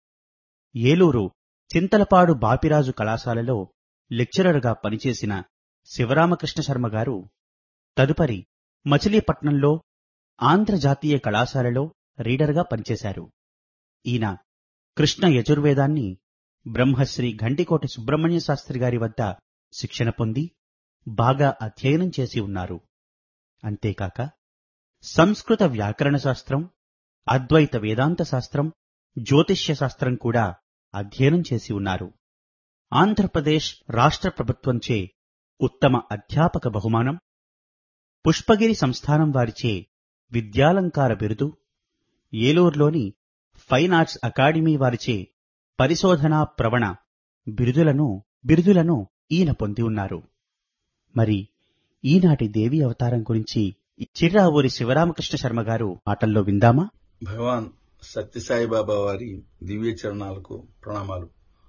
ఏలూరు చింతలపాడు బాపిరాజు కళాశాలలో లెక్చరర్గా పనిచేసిన శివరామకృష్ణ శర్మ గారు తదుపరి మచిలీపట్నంలో ఆంధ్ర జాతీయ కళాశాలలో రీడర్గా పనిచేశారు ఈయన కృష్ణ యజుర్వేదాన్ని బ్రహ్మశ్రీ ఘంటికోటి సుబ్రహ్మణ్య శాస్త్రి గారి వద్ద శిక్షణ పొంది బాగా అధ్యయనం చేసి ఉన్నారు అంతేకాక సంస్కృత వ్యాకరణ శాస్త్రం అద్వైత వేదాంత శాస్త్రం జ్యోతిష్య శాస్త్రం కూడా అధ్యయనం చేసి ఉన్నారు ఆంధ్రప్రదేశ్ రాష్ట్ర ప్రభుత్వంచే ఉత్తమ అధ్యాపక బహుమానం పుష్పగిరి సంస్థానం వారిచే విద్యాలంకార బిరుదు ఏలూరులోని ఫైన్ ఆర్ట్స్ అకాడమీ వారిచే పరిశోధనా ప్రవణ బిరుదులను బిరుదులను ఈయన పొంది ఉన్నారు మరి ఈనాటి దేవి అవతారం గురించి చిర్రావూరి శివరామకృష్ణ శర్మ గారు మాటల్లో విందామా భగవాన్ సత్యసాయిబాబా వారి దివ్య చరణాలకు ప్రణామాలు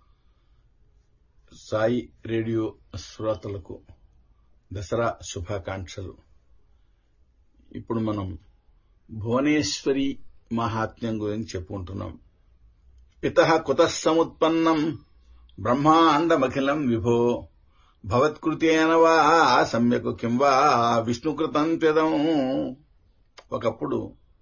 సాయి రేడియో శ్రోతలకు దసరా శుభాకాంక్షలు ఇప్పుడు మనం భువనేశ్వరి మహాత్మ్యం గురించి చెప్పుకుంటున్నాం పిత కుత సముత్పన్నం బ్రహ్మాండమఖిలం విభో భవత్కృతేన వా సమ్యకు కిం వా విష్ణుకృతం త్యదం ఒకప్పుడు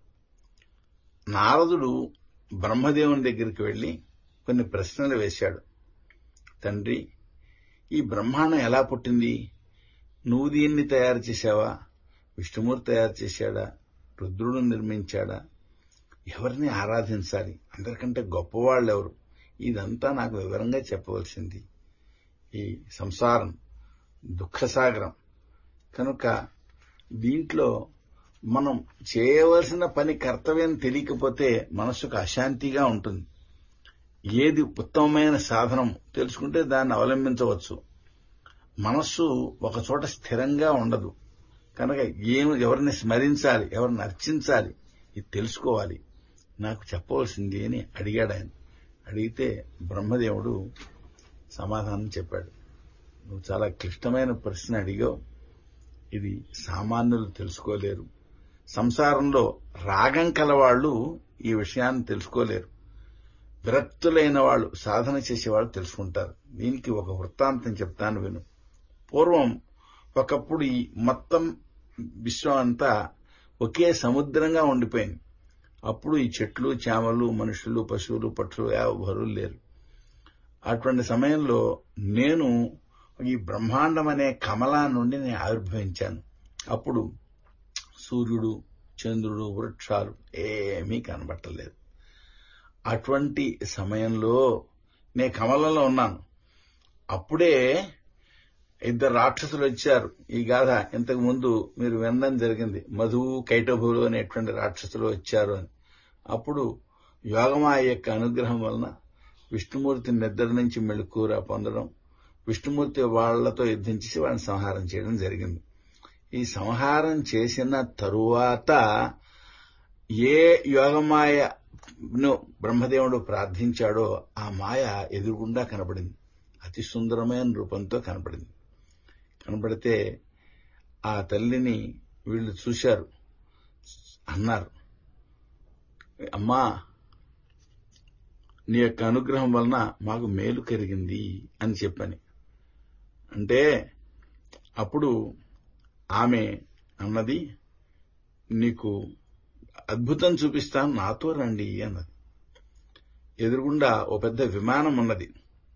నారదుడు బ్రహ్మదేవుని దగ్గరికి వెళ్లి కొన్ని ప్రశ్నలు వేశాడు తండ్రి ఈ బ్రహ్మాండం ఎలా పుట్టింది నువ్వు దీన్ని తయారు చేశావా విష్ణుమూర్తి తయారు చేశాడా రుద్రుడు నిర్మించాడా ఎవరిని ఆరాధించాలి అందరికంటే గొప్పవాళ్ళు ఎవరు ఇదంతా నాకు వివరంగా చెప్పవలసింది ఈ సంసారం దుఃఖసాగరం కనుక దీంట్లో మనం చేయవలసిన పని కర్తవ్యం తెలియకపోతే మనసుకు అశాంతిగా ఉంటుంది ఏది ఉత్తమమైన సాధనం తెలుసుకుంటే దాన్ని అవలంబించవచ్చు మనస్సు ఒక చోట స్థిరంగా ఉండదు కనుక ఏమి ఎవరిని స్మరించాలి ఎవరిని అర్చించాలి ఇది తెలుసుకోవాలి నాకు చెప్పవలసింది అని అడిగాడు ఆయన అడిగితే బ్రహ్మదేవుడు సమాధానం చెప్పాడు నువ్వు చాలా క్లిష్టమైన ప్రశ్న అడిగావు ఇది సామాన్యులు తెలుసుకోలేరు సంసారంలో రాగం కలవాళ్లు ఈ విషయాన్ని తెలుసుకోలేరు విరక్తులైన వాళ్ళు సాధన చేసేవాళ్ళు తెలుసుకుంటారు దీనికి ఒక వృత్తాంతం చెప్తాను విను పూర్వం ఒకప్పుడు ఈ మొత్తం విశ్వం అంతా ఒకే సముద్రంగా ఉండిపోయింది అప్పుడు ఈ చెట్లు చేమలు మనుషులు పశువులు పక్షులు ఎవరు లేరు అటువంటి సమయంలో నేను ఈ బ్రహ్మాండం అనే కమలా నుండి నేను ఆవిర్భవించాను అప్పుడు సూర్యుడు చంద్రుడు వృక్షాలు ఏమీ కనబట్టలేదు అటువంటి సమయంలో నేను కమలంలో ఉన్నాను అప్పుడే ఇద్దరు రాక్షసులు వచ్చారు ఈ గాథ ఇంతకు ముందు మీరు వినడం జరిగింది మధువు కైటభులు అనేటువంటి రాక్షసులు వచ్చారు అని అప్పుడు యోగమాయ యొక్క అనుగ్రహం వలన విష్ణుమూర్తి నిద్ర నుంచి మెళుకూర పొందడం విష్ణుమూర్తి వాళ్లతో యుద్ధం చేసి వాళ్ళని సంహారం చేయడం జరిగింది ఈ సంహారం చేసిన తరువాత ఏ యోగమాయను బ్రహ్మదేవుడు ప్రార్థించాడో ఆ మాయ ఎదురుగుండా కనబడింది అతి సుందరమైన రూపంతో కనపడింది కనబడితే ఆ తల్లిని వీళ్ళు చూశారు అన్నారు అమ్మా నీ యొక్క అనుగ్రహం వలన మాకు మేలు కలిగింది అని చెప్పని అంటే అప్పుడు ఆమె అన్నది నీకు అద్భుతం చూపిస్తాను నాతో రండి అన్నది ఎదురుగుండా ఓ పెద్ద విమానం ఉన్నది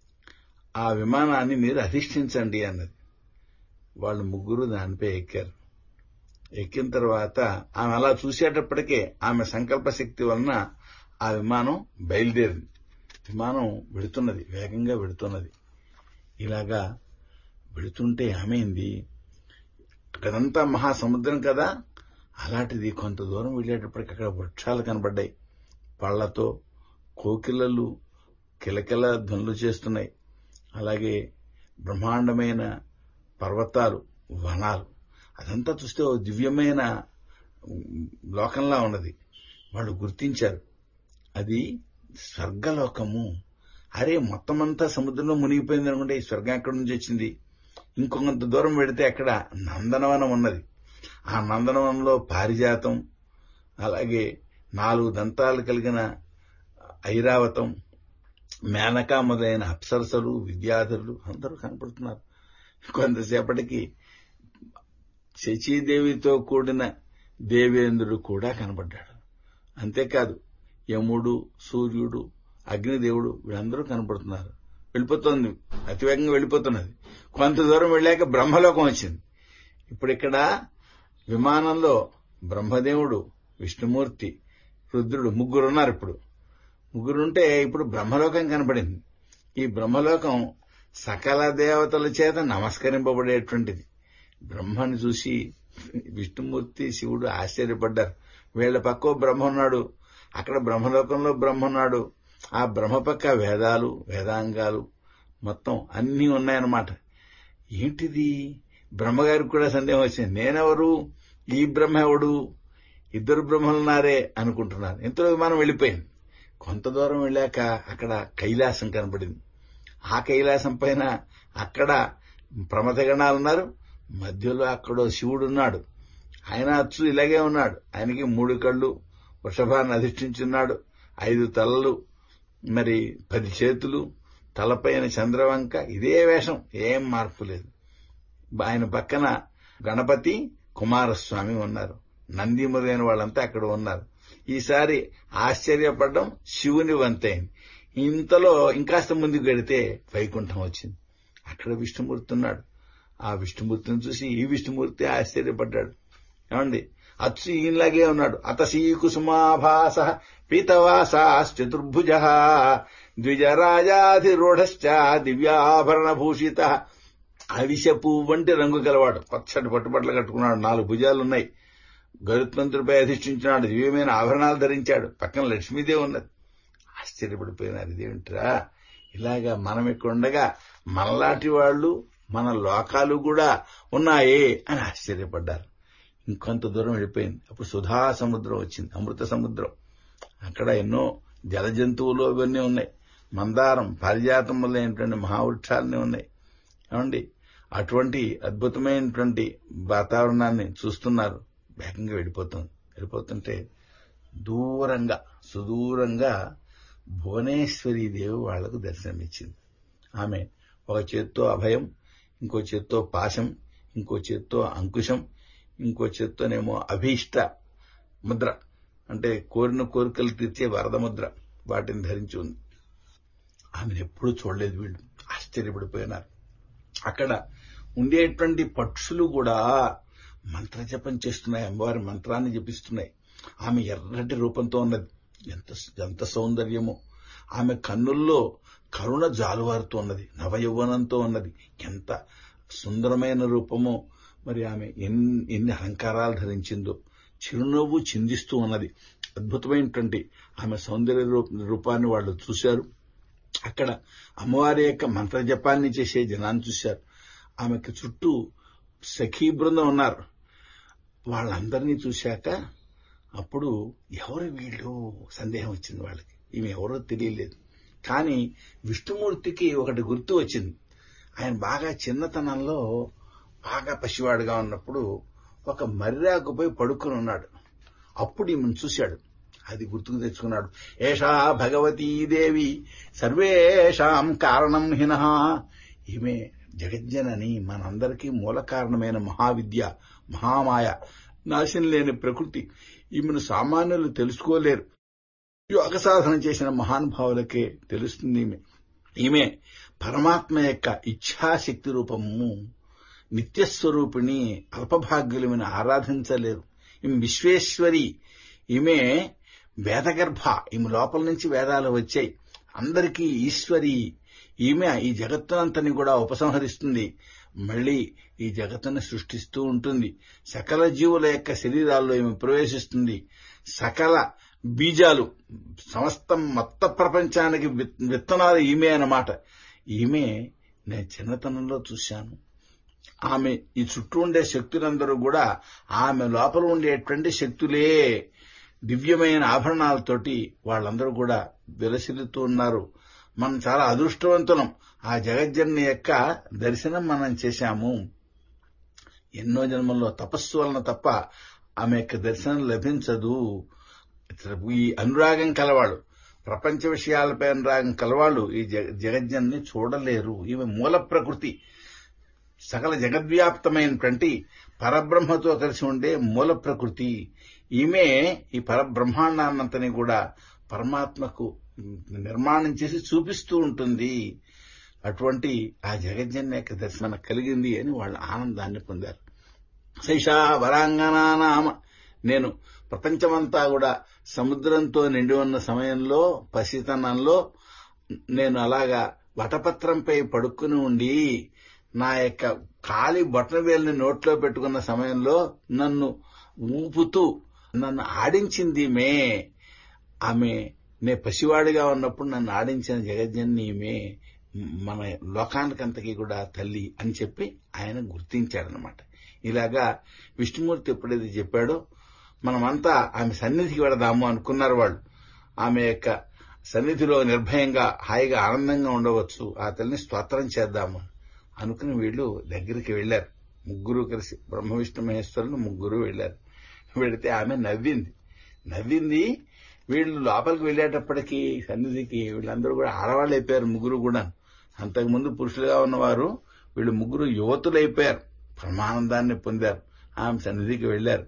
ఆ విమానాన్ని మీరు అధిష్ఠించండి అన్నది వాళ్ళు ముగ్గురు దానిపై ఎక్కారు ఎక్కిన తర్వాత ఆమె అలా చూసేటప్పటికే ఆమె సంకల్ప శక్తి వలన ఆ విమానం బయలుదేరింది విమానం వెడుతున్నది వేగంగా వెడుతున్నది ఇలాగా వెళుతుంటే ఏమైంది అక్కడంతా మహాసముద్రం కదా అలాంటిది కొంత దూరం వెళ్ళేటప్పటికి అక్కడ వృక్షాలు కనబడ్డాయి పళ్లతో కోకిలలు కిలకిల ధ్వనులు చేస్తున్నాయి అలాగే బ్రహ్మాండమైన పర్వతాలు వనాలు అదంతా చూస్తే ఓ దివ్యమైన లోకంలా ఉన్నది వాళ్ళు గుర్తించారు అది స్వర్గలోకము అరే మొత్తం అంతా సముద్రంలో మునిగిపోయింది అనుకుంటే ఈ స్వర్గం ఎక్కడి నుంచి వచ్చింది ఇంకొంత దూరం వెడితే అక్కడ నందనవనం ఉన్నది ఆ నందనవనంలో పారిజాతం అలాగే నాలుగు దంతాలు కలిగిన ఐరావతం మేనక మొదలైన అప్సరసలు విద్యాధరులు అందరూ కనపడుతున్నారు కొంతసేపటికి శచీదేవితో కూడిన దేవేంద్రుడు కూడా కనబడ్డాడు అంతేకాదు యముడు సూర్యుడు అగ్నిదేవుడు వీళ్ళందరూ కనపడుతున్నారు వెళ్ళిపోతుంది అతివేగంగా వెళ్ళిపోతున్నది కొంత దూరం వెళ్ళాక బ్రహ్మలోకం వచ్చింది ఇప్పుడు ఇక్కడ విమానంలో బ్రహ్మదేవుడు విష్ణుమూర్తి రుద్రుడు ముగ్గురు ఉన్నారు ఇప్పుడు ముగ్గురుంటే ఇప్పుడు బ్రహ్మలోకం కనపడింది ఈ బ్రహ్మలోకం సకల దేవతల చేత నమస్కరింపబడేటువంటిది బ్రహ్మని చూసి విష్ణుమూర్తి శివుడు ఆశ్చర్యపడ్డారు వీళ్ల పక్కో బ్రహ్మ ఉన్నాడు అక్కడ బ్రహ్మలోకంలో బ్రహ్మ ఉన్నాడు ఆ బ్రహ్మ పక్క వేదాలు వేదాంగాలు మొత్తం అన్నీ ఉన్నాయన్నమాట ఏంటిది బ్రహ్మగారికి కూడా సందేహం వచ్చింది నేనెవరు ఈ బ్రహ్మ ఎవడు ఇద్దరు బ్రహ్మలున్నారే అనుకుంటున్నారు ఇంతలో విమానం వెళ్ళిపోయింది కొంత దూరం వెళ్ళాక అక్కడ కైలాసం కనపడింది ఆ కైలాసం పైన అక్కడ ప్రమథగణాలున్నారు మధ్యలో అక్కడో శివుడున్నాడు ఆయన అచ్చు ఇలాగే ఉన్నాడు ఆయనకి మూడు కళ్ళు వృషభాన్ని అధిష్ఠించున్నాడు ఐదు తలలు మరి పది చేతులు తలపైన చంద్రవంక ఇదే వేషం ఏం మార్పు లేదు ఆయన పక్కన గణపతి కుమారస్వామి ఉన్నారు నంది మొదలైన వాళ్ళంతా అక్కడ ఉన్నారు ఈసారి ఆశ్చర్యపడడం శివుని వంతైంది ఇంతలో ఇంకాస్త ముందుకు వెడితే వైకుంఠం వచ్చింది అక్కడ విష్ణుమూర్తి ఉన్నాడు ఆ విష్ణుమూర్తిని చూసి ఈ విష్ణుమూర్తి ఆశ్చర్యపడ్డాడు ఏమండి అచ్చు ఈయనలాగే ఉన్నాడు అత కుసుమాభాస పీతవాసాశ్చతుర్భుజ ద్విజరాజాధిరూఢశ్చ దివ్యాభరణ భూషిత అవిశ పువ్వు వంటి రంగు గలవాడు పచ్చటి పట్టుబట్టలు కట్టుకున్నాడు నాలుగు భుజాలున్నాయి గరుత్మంతుడిపై అధిష్ఠించినాడు దివ్యమైన ఆభరణాలు ధరించాడు పక్కన లక్ష్మీదేవి ఉన్నది ఆశ్చర్యపడిపోయినారు ఇదేమిట్రా ఇలాగా మనం ఇక్కడ ఉండగా మనలాంటి వాళ్ళు మన లోకాలు కూడా ఉన్నాయే అని ఆశ్చర్యపడ్డారు ఇంకొంత దూరం వెళ్ళిపోయింది అప్పుడు సుధా సముద్రం వచ్చింది అమృత సముద్రం అక్కడ ఎన్నో జల జంతువులు అవన్నీ ఉన్నాయి మందారం పారిజాతం మొదలైనటువంటి మహావృక్షాలన్నీ ఉన్నాయి ఏమండి అటువంటి అద్భుతమైనటువంటి వాతావరణాన్ని చూస్తున్నారు వేగంగా వెళ్ళిపోతుంది వెళ్ళిపోతుంటే దూరంగా సుదూరంగా భువనేశ్వరీ దేవి వాళ్లకు దర్శనమిచ్చింది ఆమె ఒక చేత్తో అభయం ఇంకో చేత్తో పాశం ఇంకో చేత్తో అంకుశం ఇంకో చేత్తోనేమో అభీష్ట ముద్ర అంటే కోరిన కోరికలు తీర్చే వరద ముద్ర వాటిని ధరించి ఉంది ఆమెను ఎప్పుడూ చూడలేదు వీళ్ళు ఆశ్చర్యపడిపోయినారు అక్కడ ఉండేటువంటి పక్షులు కూడా మంత్రజపం చేస్తున్నాయి అమ్మవారి మంత్రాన్ని జపిస్తున్నాయి ఆమె ఎర్రటి రూపంతో ఉన్నది ఎంత ఎంత సౌందర్యమో ఆమె కన్నుల్లో కరుణ జాలువారుతూ ఉన్నది నవయౌవనంతో ఉన్నది ఎంత సుందరమైన రూపమో మరి ఆమె ఎన్ని ఎన్ని అలంకారాలు ధరించిందో చిరునవ్వు చిందిస్తూ ఉన్నది అద్భుతమైనటువంటి ఆమె సౌందర్య రూపాన్ని వాళ్ళు చూశారు అక్కడ అమ్మవారి యొక్క మంత్రజపాన్ని చేసే జనాన్ని చూశారు ఆమెకు చుట్టూ సఖీ బృందం ఉన్నారు వాళ్ళందరినీ చూశాక అప్పుడు ఎవరు వీళ్ళు సందేహం వచ్చింది వాళ్ళకి ఈమె ఎవరో తెలియలేదు కానీ విష్ణుమూర్తికి ఒకటి గుర్తు వచ్చింది ఆయన బాగా చిన్నతనంలో బాగా పసివాడుగా ఉన్నప్పుడు ఒక మర్రాకుపై పడుకుని ఉన్నాడు అప్పుడు ఈమెను చూశాడు అది గుర్తుకు తెచ్చుకున్నాడు ఏషా భగవతీదేవి సర్వేషాం కారణం హిన ఈమె జగజ్జనని మనందరికీ మూల కారణమైన మహావిద్య మహామాయ నాశనం లేని ప్రకృతి ఈమెను సామాన్యులు తెలుసుకోలేరు యోగ సాధన చేసిన మహానుభావులకే తెలుస్తుంది ఈమె ఈమె పరమాత్మ యొక్క ఇచ్ఛాశక్తి రూపము నిత్యస్వరూపిణి అల్పభాగ్యులమైన ఆరాధించలేరు ఈమె విశ్వేశ్వరి ఈమె వేదగర్భ ఈమె లోపల నుంచి వేదాలు వచ్చాయి అందరికీ ఈశ్వరి ఈమె ఈ జగత్తునంతని కూడా ఉపసంహరిస్తుంది మళ్ళీ ఈ జగత్తును సృష్టిస్తూ ఉంటుంది సకల జీవుల యొక్క శరీరాల్లో ఈమె ప్రవేశిస్తుంది సకల బీజాలు సమస్త మొత్త ప్రపంచానికి విత్తనాలు ఈమె అన్నమాట ఈమె నేను చిన్నతనంలో చూశాను ఆమె ఈ చుట్టూ ఉండే శక్తులందరూ కూడా ఆమె లోపల ఉండేటువంటి శక్తులే దివ్యమైన ఆభరణాలతోటి వాళ్ళందరూ కూడా విలసిల్లుతూ ఉన్నారు మనం చాలా అదృష్టవంతులం ఆ జగజ్జన్ని యొక్క దర్శనం మనం చేశాము ఎన్నో జన్మల్లో తపస్సు వలన తప్ప ఆమె యొక్క దర్శనం లభించదు ఈ అనురాగం కలవాడు ప్రపంచ విషయాలపై అనురాగం కలవాళ్ళు ఈ జగజ్జన్ని చూడలేరు ఈమె మూల ప్రకృతి సకల జగద్వ్యాప్తమైనటువంటి పరబ్రహ్మతో కలిసి ఉండే మూల ప్రకృతి ఈమె ఈ పరబ్రహ్మాండాన్నంతని కూడా పరమాత్మకు నిర్మాణం చేసి చూపిస్తూ ఉంటుంది అటువంటి ఆ జగజ్జన్య యొక్క దర్శనం కలిగింది అని వాళ్ళు ఆనందాన్ని పొందారు శైషా వరాంగనానామ నేను ప్రపంచమంతా కూడా సముద్రంతో నిండి ఉన్న సమయంలో పసితనంలో నేను అలాగా వటపత్రంపై పడుకుని ఉండి నా యొక్క కాలి బొట్టనవేలిని నోట్లో పెట్టుకున్న సమయంలో నన్ను ఊపుతూ నన్ను ఆడించింది మే ఆమె నే పసివాడిగా ఉన్నప్పుడు నన్ను ఆడించిన జగజ్జన్ని ఈమె మన లోకానికంతకీ కూడా తల్లి అని చెప్పి ఆయన గుర్తించాడనమాట ఇలాగా విష్ణుమూర్తి ఎప్పుడైతే చెప్పాడో మనమంతా ఆమె సన్నిధికి వెళదాము అనుకున్నారు వాళ్ళు ఆమె యొక్క సన్నిధిలో నిర్భయంగా హాయిగా ఆనందంగా ఉండవచ్చు ఆ తల్లిని స్తోత్రం చేద్దాము అనుకుని వీళ్ళు దగ్గరికి వెళ్లారు ముగ్గురు కలిసి బ్రహ్మ విష్ణు మహేశ్వరులు ముగ్గురు వెళ్లారు వెళితే ఆమె నవ్వింది నవ్వింది వీళ్ళు లోపలికి వెళ్లేటప్పటికీ సన్నిధికి వీళ్ళందరూ కూడా ఆడవాళ్ళు అయిపోయారు ముగ్గురు కూడా అంతకుముందు పురుషులుగా ఉన్నవారు వీళ్ళు ముగ్గురు యువతులు అయిపోయారు పరమానందాన్ని పొందారు ఆమె సన్నిధికి వెళ్లారు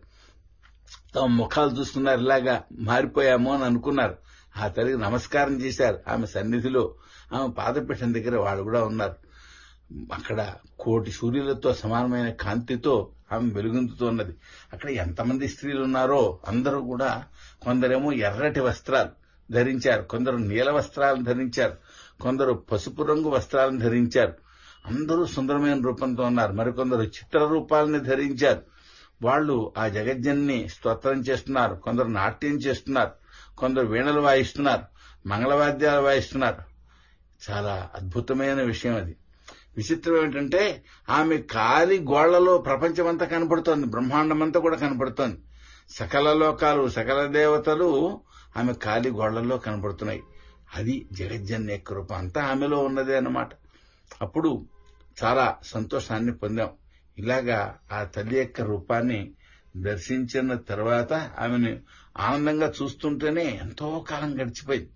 తమ ముఖాలు చూస్తున్నారు ఇలాగా మారిపోయాము అని అనుకున్నారు ఆ తల్లికి నమస్కారం చేశారు ఆమె సన్నిధిలో ఆమె పాదపీఠం దగ్గర వాళ్ళు కూడా ఉన్నారు అక్కడ కోటి సూర్యులతో సమానమైన కాంతితో ఆమె వెలుగొందుతున్నది అక్కడ ఎంతమంది స్త్రీలు ఉన్నారో అందరూ కూడా కొందరేమో ఎర్రటి వస్త్రాలు ధరించారు కొందరు నీల వస్త్రాలను ధరించారు కొందరు పసుపు రంగు వస్త్రాలను ధరించారు అందరూ సుందరమైన రూపంతో ఉన్నారు మరికొందరు చిత్ర రూపాలని ధరించారు వాళ్ళు ఆ జగజ్జన్ని స్తోత్రం చేస్తున్నారు కొందరు నాట్యం చేస్తున్నారు కొందరు వీణలు వాయిస్తున్నారు మంగళవాద్యాలు వాయిస్తున్నారు చాలా అద్భుతమైన విషయం అది విచిత్రం ఏమిటంటే ఆమె కాలి గోళ్లలో ప్రపంచమంతా కనపడుతోంది బ్రహ్మాండమంతా కూడా కనపడుతోంది సకల లోకాలు సకల దేవతలు ఆమె కాలి గోళ్లలో కనపడుతున్నాయి అది జగజ్జన్య యొక్క రూపం అంతా ఆమెలో ఉన్నదే అన్నమాట అప్పుడు చాలా సంతోషాన్ని పొందాం ఇలాగా ఆ తల్లి యొక్క రూపాన్ని దర్శించిన తర్వాత ఆమెను ఆనందంగా చూస్తుంటేనే ఎంతో కాలం గడిచిపోయింది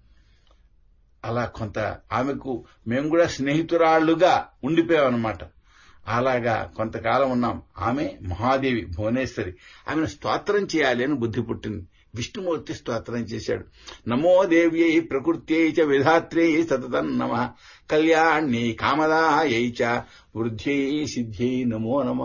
అలా కొంత ఆమెకు మేము కూడా స్నేహితురాళ్లుగా ఉండిపోయామన్నమాట అలాగా కొంతకాలం ఉన్నాం ఆమె మహాదేవి భువనేశ్వరి ఆమెను స్తోత్రం చేయాలి అని బుద్ధి పుట్టింది విష్ణుమూర్తి స్తోత్రం చేశాడు నమో దేవ్యై ప్రకృత్యై చ విధాత్ర్యై సతతం నమ కళ్యాణ్యై కామదాయై చ వృద్ధ్యై సిద్ధ్యై నమో నమ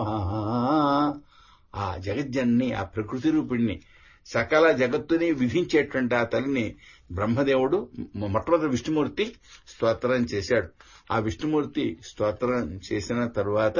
ఆ జగజ్జన్ని ఆ ప్రకృతి రూపిణ్ణి సకల జగత్తుని విధించేటువంటి ఆ తల్లిని బ్రహ్మదేవుడు మొట్టమొదటి విష్ణుమూర్తి స్తోత్రం చేశాడు ఆ విష్ణుమూర్తి స్తోత్రం చేసిన తరువాత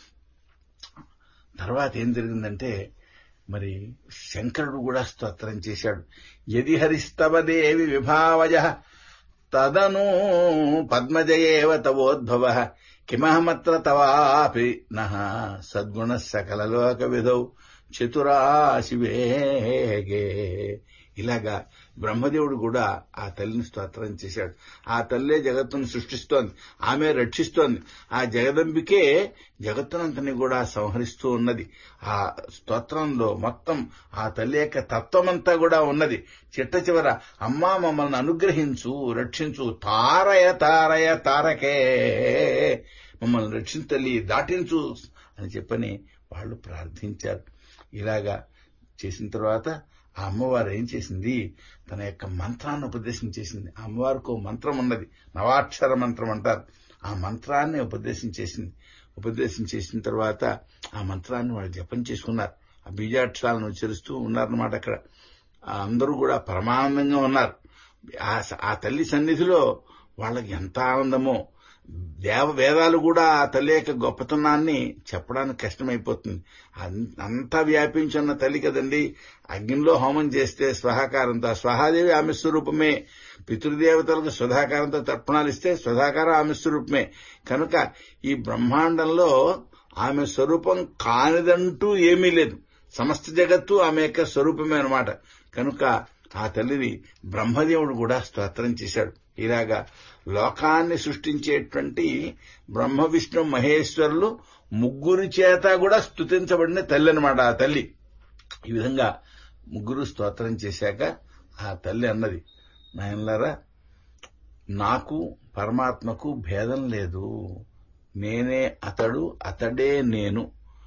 తర్వాత ఏం జరిగిందంటే మరి శంకరుడు కూడా స్తోత్రం చేశాడు యది హరిస్తవదేవి విభావజ తదను పద్మజయేవ తవోద్భవ కిమహమత్ర తవాపి నః సద్గుణ సకలలోక విధౌ చతురాశివేగే ఇలాగా బ్రహ్మదేవుడు కూడా ఆ తల్లిని స్తోత్రం చేశాడు ఆ తల్లే జగత్తును సృష్టిస్తోంది ఆమె రక్షిస్తోంది ఆ జగదంబికే జగత్తునంతని కూడా సంహరిస్తూ ఉన్నది ఆ స్తోత్రంలో మొత్తం ఆ తల్లి యొక్క తత్వమంతా కూడా ఉన్నది చిట్ట చివర అమ్మా మమ్మల్ని అనుగ్రహించు రక్షించు తారయ తారయ తారకే మమ్మల్ని రక్షించలి దాటించు అని చెప్పని వాళ్ళు ప్రార్థించారు ఇలాగా చేసిన తర్వాత ఆ అమ్మవారు ఏం చేసింది తన యొక్క మంత్రాన్ని ఉపదేశం చేసింది ఆ అమ్మవారికి ఓ మంత్రం ఉన్నది నవాక్షర మంత్రం అంటారు ఆ మంత్రాన్ని ఉపదేశం చేసింది ఉపదేశం చేసిన తర్వాత ఆ మంత్రాన్ని వాళ్ళు జపం చేసుకున్నారు ఆ బీజాక్షరాలను ఉచ్చరిస్తూ ఉన్నారన్నమాట అక్కడ ఆ అందరూ కూడా పరమానందంగా ఉన్నారు ఆ- ఆ తల్లి సన్నిధిలో వాళ్ళకి ఎంత ఆనందమో దేవ వేదాలు కూడా ఆ తల్లి యొక్క గొప్పతనాన్ని చెప్పడానికి కష్టమైపోతుంది అన్- అంతా వ్యాపించున్న తల్లి కదండి అగ్నిలో హోమం చేస్తే స్వహాకారంతో ఆ స్వహాదేవి ఆమె స్వరూపమే పితృదేవతలకు స్వధాకారంతో తర్పణాలు ఇస్తే స్వధాకారం ఆమె స్వరూపమే కనుక ఈ బ్రహ్మాండంలో ఆమె స్వరూపం కానిదంటూ ఏమీ లేదు సమస్త జగత్తు ఆమె యొక్క స్వరూపమే అన్నమాట కనుక ఆ తల్లిని బ్రహ్మదేవుడు కూడా స్తోత్రం చేశాడు ఇలాగా లోకాన్ని సృష్టించేటువంటి బ్రహ్మ విష్ణు మహేశ్వరులు ముగ్గురి చేత కూడా స్తుతించబడిన తల్లి అనమాట ఆ తల్లి ఈ విధంగా ముగ్గురు స్తోత్రం చేశాక ఆ తల్లి అన్నది నాయనలారా నాకు పరమాత్మకు భేదం లేదు నేనే అతడు అతడే నేను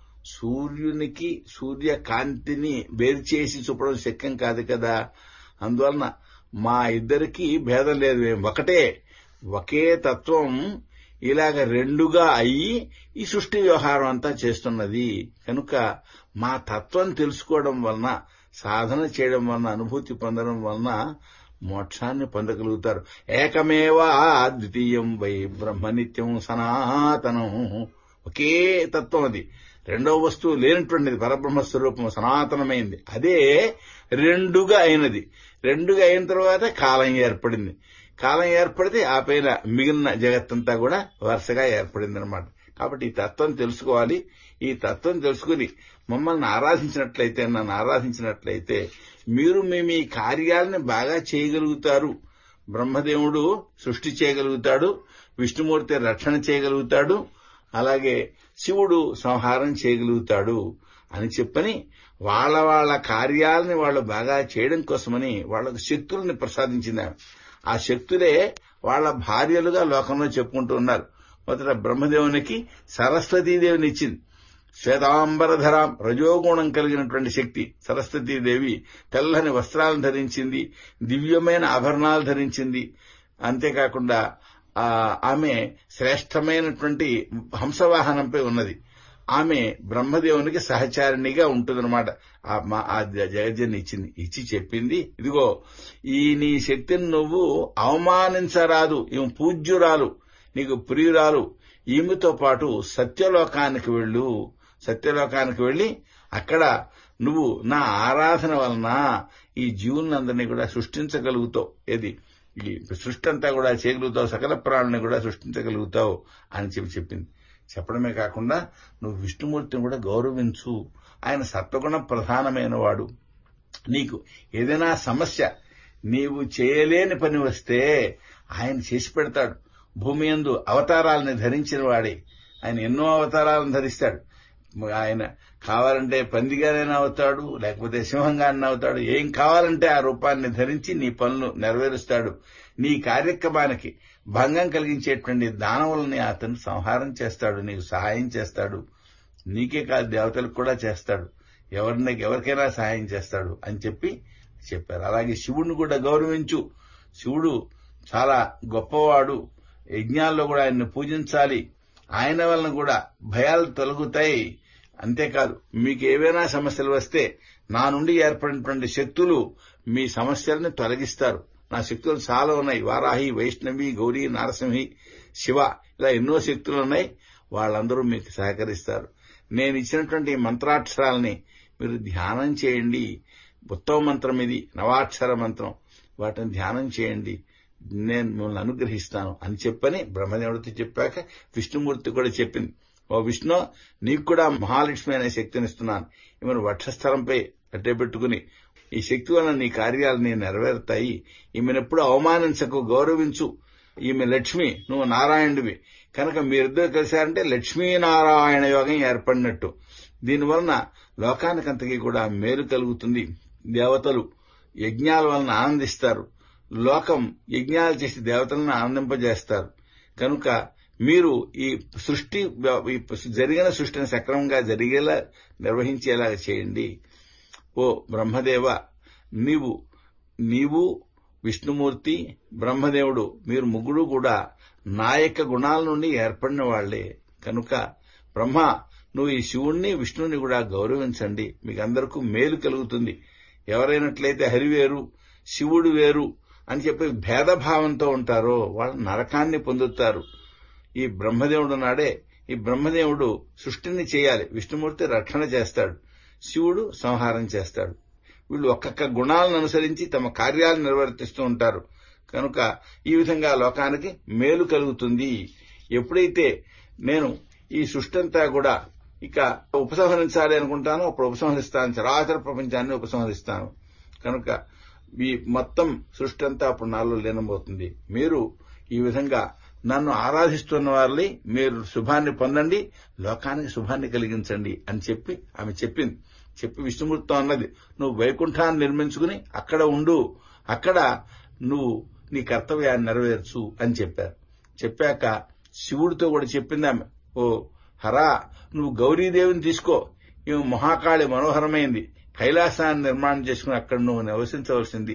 సూర్యునికి సూర్యకాంతిని వేరు చేసి చూపడం శక్యం కాదు కదా అందువలన మా ఇద్దరికి భేదం లేదు మేము ఒకటే ఒకే తత్వం ఇలాగ రెండుగా అయ్యి ఈ సృష్టి వ్యవహారం అంతా చేస్తున్నది కనుక మా తత్వం తెలుసుకోవడం వలన సాధన చేయడం వలన అనుభూతి పొందడం వలన మోక్షాన్ని పొందగలుగుతారు ఏకమేవా ద్వితీయం వై బ్రహ్మనిత్యం సనాతనం ఒకే తత్వం అది రెండవ వస్తువు లేనటువంటిది పరబ్రహ్మ స్వరూపం సనాతనమైంది అదే రెండుగా అయినది రెండుగా అయిన తర్వాత కాలం ఏర్పడింది కాలం ఏర్పడితే ఆ పైన మిగిలిన జగత్తంతా కూడా వరుసగా ఏర్పడింది అనమాట కాబట్టి ఈ తత్వం తెలుసుకోవాలి ఈ తత్వం తెలుసుకుని మమ్మల్ని ఆరాధించినట్లయితే నన్ను ఆరాధించినట్లయితే మీరు మీ మీ కార్యాలని బాగా చేయగలుగుతారు బ్రహ్మదేవుడు సృష్టి చేయగలుగుతాడు విష్ణుమూర్తి రక్షణ చేయగలుగుతాడు అలాగే శివుడు సంహారం చేయగలుగుతాడు అని చెప్పని వాళ్ళ వాళ్ళ కార్యాలని వాళ్ళు బాగా చేయడం కోసమని వాళ్ళకు శక్తుల్ని ప్రసాదించింది ఆమె. ఆ శక్తులే వాళ్ళ భార్యలుగా లోకంలో చెప్పుకుంటూ ఉన్నారు మొదట బ్రహ్మదేవునికి సరస్వతీదేవిని ఇచ్చింది శ్వేతాంబరధరాం రజోగుణం కలిగినటువంటి శక్తి సరస్వతీదేవి తెల్లని వస్త్రాలను ధరించింది దివ్యమైన ఆభరణాలు ధరించింది అంతేకాకుండా ఆ, ఆమె శ్రేష్టమైనటువంటి హంసవాహనంపై ఉన్నది ఆమె బ్రహ్మదేవునికి సహచారిణిగా ఉంటుందన్నమాట ఆ మా- ఆ జ- జగజ్జన్ని ఇచ్చింది ఇచ్చి చెప్పింది ఇదిగో ఈ నీ శక్తిని నువ్వు అవమానించరాదు ఈమె పూజ్యురాలు నీకు ప్రియురాలు ఈమెతో పాటు సత్యలోకానికి వెళ్ళు సత్యలోకానికి వెళ్లి అక్కడ నువ్వు నా ఆరాధన వలన ఈ జీవులందరినీ కూడా సృష్టించగలుగుతావు ఏది ఈ సృష్టి అంతా కూడా చేయగలుగుతావు సకల ప్రాణుల్ని కూడా సృష్టించగలుగుతావు అని చెప్పి చెప్పింది చెప్పడమే కాకుండా నువ్వు విష్ణుమూర్తిని కూడా గౌరవించు ఆయన సత్వగుణ ప్రధానమైన వాడు నీకు ఏదైనా సమస్య నీవు చేయలేని పని వస్తే ఆయన చేసి పెడతాడు భూమి యందు అవతారాలని ధరించిన వాడే ఆయన ఎన్నో అవతారాలను ధరిస్తాడు ఆయన కావాలంటే పందిగానైనా అవుతాడు లేకపోతే సింహంగానైనా అవుతాడు ఏం కావాలంటే ఆ రూపాన్ని ధరించి నీ పనులు నెరవేరుస్తాడు నీ కార్యక్రమానికి భంగం కలిగించేటువంటి దానవులని అతను సంహారం చేస్తాడు నీకు సహాయం చేస్తాడు నీకే కాదు దేవతలకు కూడా చేస్తాడు ఎవరిని ఎవరికైనా సహాయం చేస్తాడు అని చెప్పి చెప్పారు అలాగే శివుణ్ణి కూడా గౌరవించు శివుడు చాలా గొప్పవాడు యజ్ఞాల్లో కూడా ఆయన్ని పూజించాలి ఆయన వలన కూడా భయాలు తొలగుతాయి అంతేకాదు మీకు ఏవైనా సమస్యలు వస్తే నా నుండి ఏర్పడినటువంటి శక్తులు మీ సమస్యల్ని తొలగిస్తారు నా శక్తులు చాలా ఉన్నాయి వారాహి వైష్ణవి గౌరీ నారసింహి శివ ఇలా ఎన్నో శక్తులు ఉన్నాయి వాళ్ళందరూ మీకు సహకరిస్తారు నేను ఇచ్చినటువంటి ఈ మంత్రాక్షరాలని మీరు ధ్యానం చేయండి ఉత్తమ మంత్రం ఇది నవాక్షర మంత్రం వాటిని ధ్యానం చేయండి నేను మిమ్మల్ని అనుగ్రహిస్తాను అని చెప్పని బ్రహ్మదేవుడితో చెప్పాక విష్ణుమూర్తి కూడా చెప్పింది ఓ విష్ణు నీకు కూడా మహాలక్ష్మి అనే శక్తిని ఇస్తున్నాను ఈమెను వక్షస్థలంపై అట్టే పెట్టుకుని ఈ శక్తి వలన నీ కార్యాలు నీ నెరవేరుతాయి ఈమెనెప్పుడు అవమానించకు గౌరవించు ఈమె లక్ష్మి నువ్వు నారాయణుడివి కనుక మీరిద్దరు కలిశారంటే లక్ష్మీనారాయణ యోగం ఏర్పడినట్టు దీనివలన లోకానికంతకీ కూడా మేలు కలుగుతుంది దేవతలు యజ్ఞాల వలన ఆనందిస్తారు లోకం యజ్ఞాలు చేసి దేవతలను ఆనందింపజేస్తారు కనుక మీరు ఈ సృష్టి ఈ జరిగిన సృష్టిని సక్రమంగా జరిగేలా నిర్వహించేలా చేయండి ఓ బ్రహ్మదేవ నీవు నీవు విష్ణుమూర్తి బ్రహ్మదేవుడు మీరు ముగ్గురు కూడా నా యొక్క గుణాల నుండి ఏర్పడిన వాళ్లే కనుక బ్రహ్మ నువ్వు ఈ శివుణ్ణి విష్ణువుని కూడా గౌరవించండి మీకు అందరికీ మేలు కలుగుతుంది ఎవరైనట్లయితే హరి వేరు శివుడు వేరు అని చెప్పి భేదభావంతో ఉంటారో వాళ్ళు నరకాన్ని పొందుతారు ఈ బ్రహ్మదేవుడు నాడే ఈ బ్రహ్మదేవుడు సృష్టిని చేయాలి విష్ణుమూర్తి రక్షణ చేస్తాడు శివుడు సంహారం చేస్తాడు వీళ్ళు ఒక్కొక్క గుణాలను అనుసరించి తమ కార్యాలు నిర్వర్తిస్తూ ఉంటారు కనుక ఈ విధంగా లోకానికి మేలు కలుగుతుంది ఎప్పుడైతే నేను ఈ సృష్టి అంతా కూడా ఇక ఉపసంహరించాలి అనుకుంటానో అప్పుడు ఉపసంహరిస్తాను చరాచర ప్రపంచాన్ని ఉపసంహరిస్తాను కనుక ఈ మొత్తం సృష్టి అంతా అప్పుడు నాలో లీనమవుతుంది మీరు ఈ విధంగా నన్ను ఆరాధిస్తున్న వారిని మీరు శుభాన్ని పొందండి లోకానికి శుభాన్ని కలిగించండి అని చెప్పి ఆమె చెప్పింది చెప్పి విష్ణుమూర్తితో అన్నది నువ్వు వైకుంఠాన్ని నిర్మించుకుని అక్కడ ఉండు అక్కడ నువ్వు నీ కర్తవ్యాన్ని నెరవేర్చు అని చెప్పారు చెప్పాక శివుడితో కూడా చెప్పింది ఆమె ఓ హరా నువ్వు గౌరీదేవిని తీసుకో ఈమె మహాకాళి మనోహరమైంది కైలాసాన్ని నిర్మాణం చేసుకుని అక్కడ నువ్వు నివసించవలసింది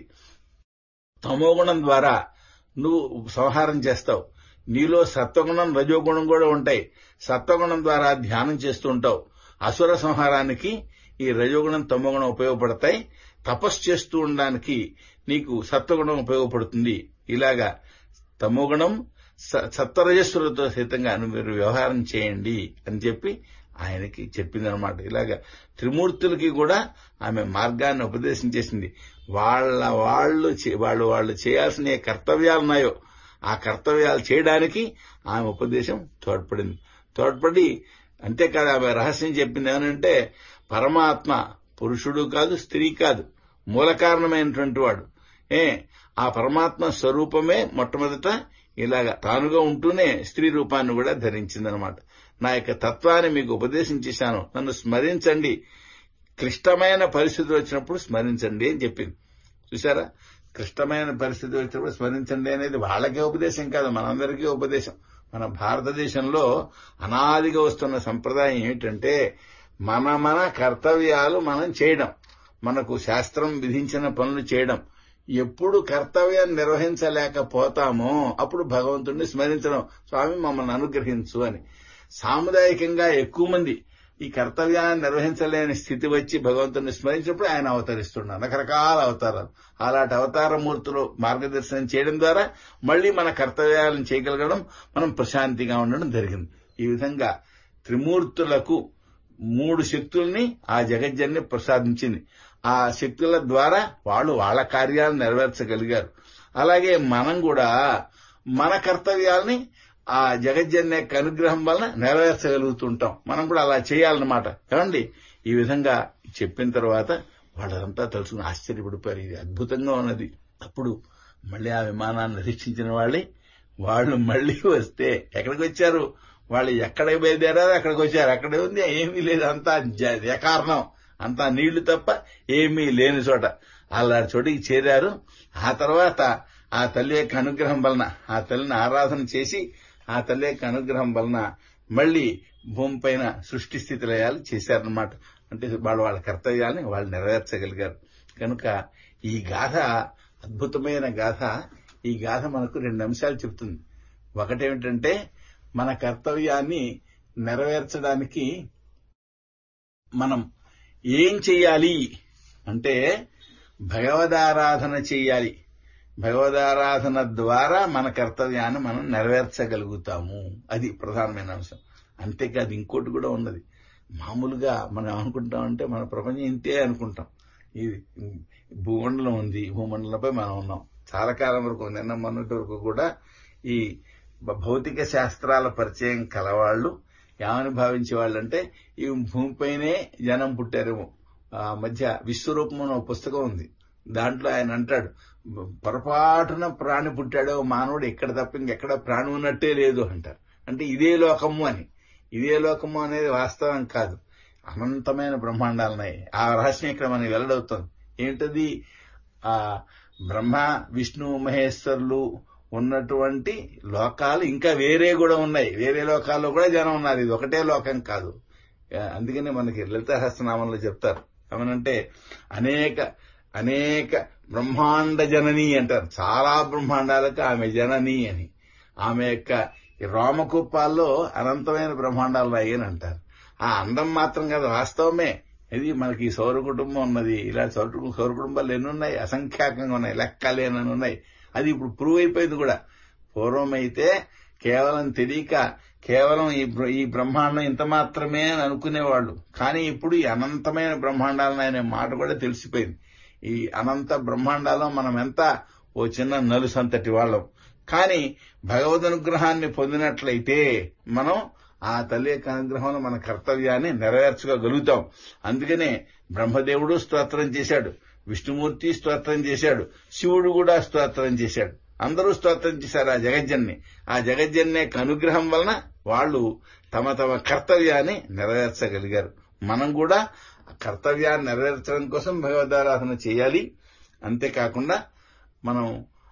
తమోగుణం ద్వారా నువ్వు సంహారం చేస్తావు నీలో సత్వగుణం రజోగుణం కూడా ఉంటాయి సత్వగుణం ద్వారా ధ్యానం చేస్తూ ఉంటావు అసుర సంహారానికి ఈ రజోగుణం తమోగుణం ఉపయోగపడతాయి తపస్సు చేస్తూ ఉండడానికి నీకు సత్వగుణం ఉపయోగపడుతుంది ఇలాగా తమోగుణం సత్వరజస్సులతో సహితంగా మీరు వ్యవహారం చేయండి అని చెప్పి ఆయనకి చెప్పిందనమాట ఇలాగా త్రిమూర్తులకి కూడా ఆమె మార్గాన్ని ఉపదేశం చేసింది వాళ్ళ వాళ్ళు వాళ్ళు వాళ్ళు చేయాల్సిన ఏ కర్తవ్యాలున్నాయో ఆ కర్తవ్యాలు చేయడానికి ఆమె ఉపదేశం తోడ్పడింది తోడ్పడి అంతేకాదు ఆమె రహస్యం చెప్పింది ఏమనంటే పరమాత్మ పురుషుడు కాదు స్త్రీ కాదు మూల కారణమైనటువంటి వాడు ఏ ఆ పరమాత్మ స్వరూపమే మొట్టమొదట ఇలాగా తానుగా ఉంటూనే స్త్రీ రూపాన్ని కూడా ధరించిందనమాట నా యొక్క తత్వాన్ని మీకు ఉపదేశం చేశాను నన్ను స్మరించండి క్లిష్టమైన పరిస్థితి వచ్చినప్పుడు స్మరించండి అని చెప్పింది చూసారా క్లిష్టమైన పరిస్థితి వచ్చినప్పుడు స్మరించండి అనేది వాళ్ళకే ఉపదేశం కాదు మనందరికీ ఉపదేశం మన భారతదేశంలో అనాదిగా వస్తున్న సంప్రదాయం ఏమిటంటే మన మన కర్తవ్యాలు మనం చేయడం మనకు శాస్త్రం విధించిన పనులు చేయడం ఎప్పుడు కర్తవ్యం నిర్వహించలేకపోతామో అప్పుడు భగవంతుడిని స్మరించడం స్వామి మమ్మల్ని అనుగ్రహించు అని సాముదాయికంగా ఎక్కువ మంది ఈ కర్తవ్యాన్ని నిర్వహించలేని స్థితి వచ్చి భగవంతుని స్మరించినప్పుడు ఆయన అవతరిస్తున్నారు రకరకాల అవతారాలు అలాంటి అవతార మూర్తులు మార్గదర్శనం చేయడం ద్వారా మళ్లీ మన కర్తవ్యాలను చేయగలగడం మనం ప్రశాంతిగా ఉండడం జరిగింది ఈ విధంగా త్రిమూర్తులకు మూడు శక్తుల్ని ఆ జగజ్జన్ని ప్రసాదించింది ఆ శక్తుల ద్వారా వాళ్ళు వాళ్ళ కార్యాలను నెరవేర్చగలిగారు అలాగే మనం కూడా మన కర్తవ్యాల్ని ఆ జగజ్జన్య యొక్క అనుగ్రహం వలన నెరవేర్చగలుగుతుంటాం మనం కూడా అలా చేయాలన్నమాట ఏమండి ఈ విధంగా చెప్పిన తర్వాత వాళ్ళంతా తలుచుకుని ఆశ్చర్యపడిపోయారు ఇది అద్భుతంగా ఉన్నది అప్పుడు మళ్ళీ ఆ విమానాన్ని రక్షించిన వాళ్ళే వాళ్ళు మళ్ళీ వస్తే ఎక్కడికి వచ్చారు వాళ్ళు ఎక్కడికి బయలుదేరారో అక్కడికి వచ్చారు అక్కడే ఉంది ఏమీ లేదు అంతా కారణం అంతా నీళ్లు తప్ప ఏమీ లేని చోట అలాంటి చోటికి చేరారు ఆ తర్వాత ఆ తల్లి యొక్క అనుగ్రహం వలన ఆ తల్లిని ఆరాధన చేసి ఆ తల్లి యొక్క అనుగ్రహం వలన మళ్లీ భూమిపైన సృష్టి స్థితి లయాలు చేశారనమాట అంటే వాళ్ళు వాళ్ళ కర్తవ్యాన్ని వాళ్ళు నెరవేర్చగలిగారు కనుక ఈ గాథ అద్భుతమైన గాథ ఈ గాథ మనకు రెండు అంశాలు చెప్తుంది ఒకటేమిటంటే మన కర్తవ్యాన్ని నెరవేర్చడానికి మనం ఏం చెయ్యాలి అంటే భగవదారాధన చెయ్యాలి భగవదారాధన ద్వారా మన కర్తవ్యాన్ని మనం నెరవేర్చగలుగుతాము అది ప్రధానమైన అంశం అంతేకాదు ఇంకోటి కూడా ఉన్నది మామూలుగా మనం అనుకుంటామంటే మన ప్రపంచం ఇంతే అనుకుంటాం ఇది భూమండలం ఉంది భూమండలంపై మనం ఉన్నాం చాలా కాలం వరకు నిన్న మొన్నటి వరకు కూడా ఈ భౌతిక శాస్త్రాల పరిచయం కలవాళ్లు ఏమని భావించే వాళ్ళంటే ఈ భూమిపైనే జనం పుట్టారేమో ఆ మధ్య విశ్వరూపం అనే ఒక పుస్తకం ఉంది దాంట్లో ఆయన అంటాడు పొరపాటున ప్రాణి పుట్టాడో మానవుడు ఎక్కడ తప్ప ఇంకెక్కడ ప్రాణి ఉన్నట్టే లేదు అంటారు అంటే ఇదే లోకము అని ఇదే లోకము అనేది వాస్తవం కాదు అనంతమైన బ్రహ్మాండాలున్నాయి ఆ రహస్యం ఇక్కడ మనకి వెల్లడవుతుంది ఏంటది ఆ బ్రహ్మ విష్ణు మహేశ్వరులు ఉన్నటువంటి లోకాలు ఇంకా వేరే కూడా ఉన్నాయి వేరే లోకాల్లో కూడా జనం ఉన్నారు ఇది ఒకటే లోకం కాదు ఆ, అందుకనే మనకి లలిత సహస్రనామంలో చెప్తారు ఏమనంటే అనేక అనేక బ్రహ్మాండ జనని అంటారు చాలా బ్రహ్మాండాలకు ఆమె జనని అని ఆమె యొక్క ఈ రోమకుప్పాల్లో అనంతమైన బ్రహ్మాండాలు ఉన్నాయి అని అంటారు ఆ అందం మాత్రం కాదు వాస్తవమే ఇది మనకి ఈ సౌర కుటుంబం ఉన్నది ఇలా సౌర సౌర కుటుంబాలు ఎన్ని ఉన్నాయి అసంఖ్యాకంగా ఉన్నాయి లెక్కలేనని ఉన్నాయి అది ఇప్పుడు ప్రూవ్ అయిపోయింది కూడా పూర్వం అయితే కేవలం తెలియక కేవలం ఈ బ్ర- ఈ బ్రహ్మాండం ఇంత మాత్రమే అని అనుకునేవాళ్ళు కానీ ఇప్పుడు ఈ అనంతమైన బ్రహ్మాండాలను అనే మాట కూడా తెలిసిపోయింది ఈ అనంత బ్రహ్మాండాల్లో మనం ఎంత ఓ చిన్న నలుసంతటి వాళ్ళం కానీ భగవద్ అనుగ్రహాన్ని పొందినట్లయితే మనం ఆ తల్లి యొక్క అనుగ్రహంలో మన కర్తవ్యాన్ని నెరవేర్చుకోగలుగుతాం అందుకనే బ్రహ్మదేవుడు స్తోత్రం చేశాడు విష్ణుమూర్తి స్తోత్రం చేశాడు శివుడు కూడా స్తోత్రం చేశాడు అందరూ స్తోత్రం చేశారు ఆ జగజ్జన్ని ఆ జగజ్జన్ని యొక్క అనుగ్రహం వలన వాళ్ళు తమ తమ కర్తవ్యాన్ని నెరవేర్చగలిగారు మనం కూడా ఆ కర్తవ్యాన్ని నెరవేర్చడం కోసం భగవద్ఆరాధన చేయాలి అంతేకాకుండా మనం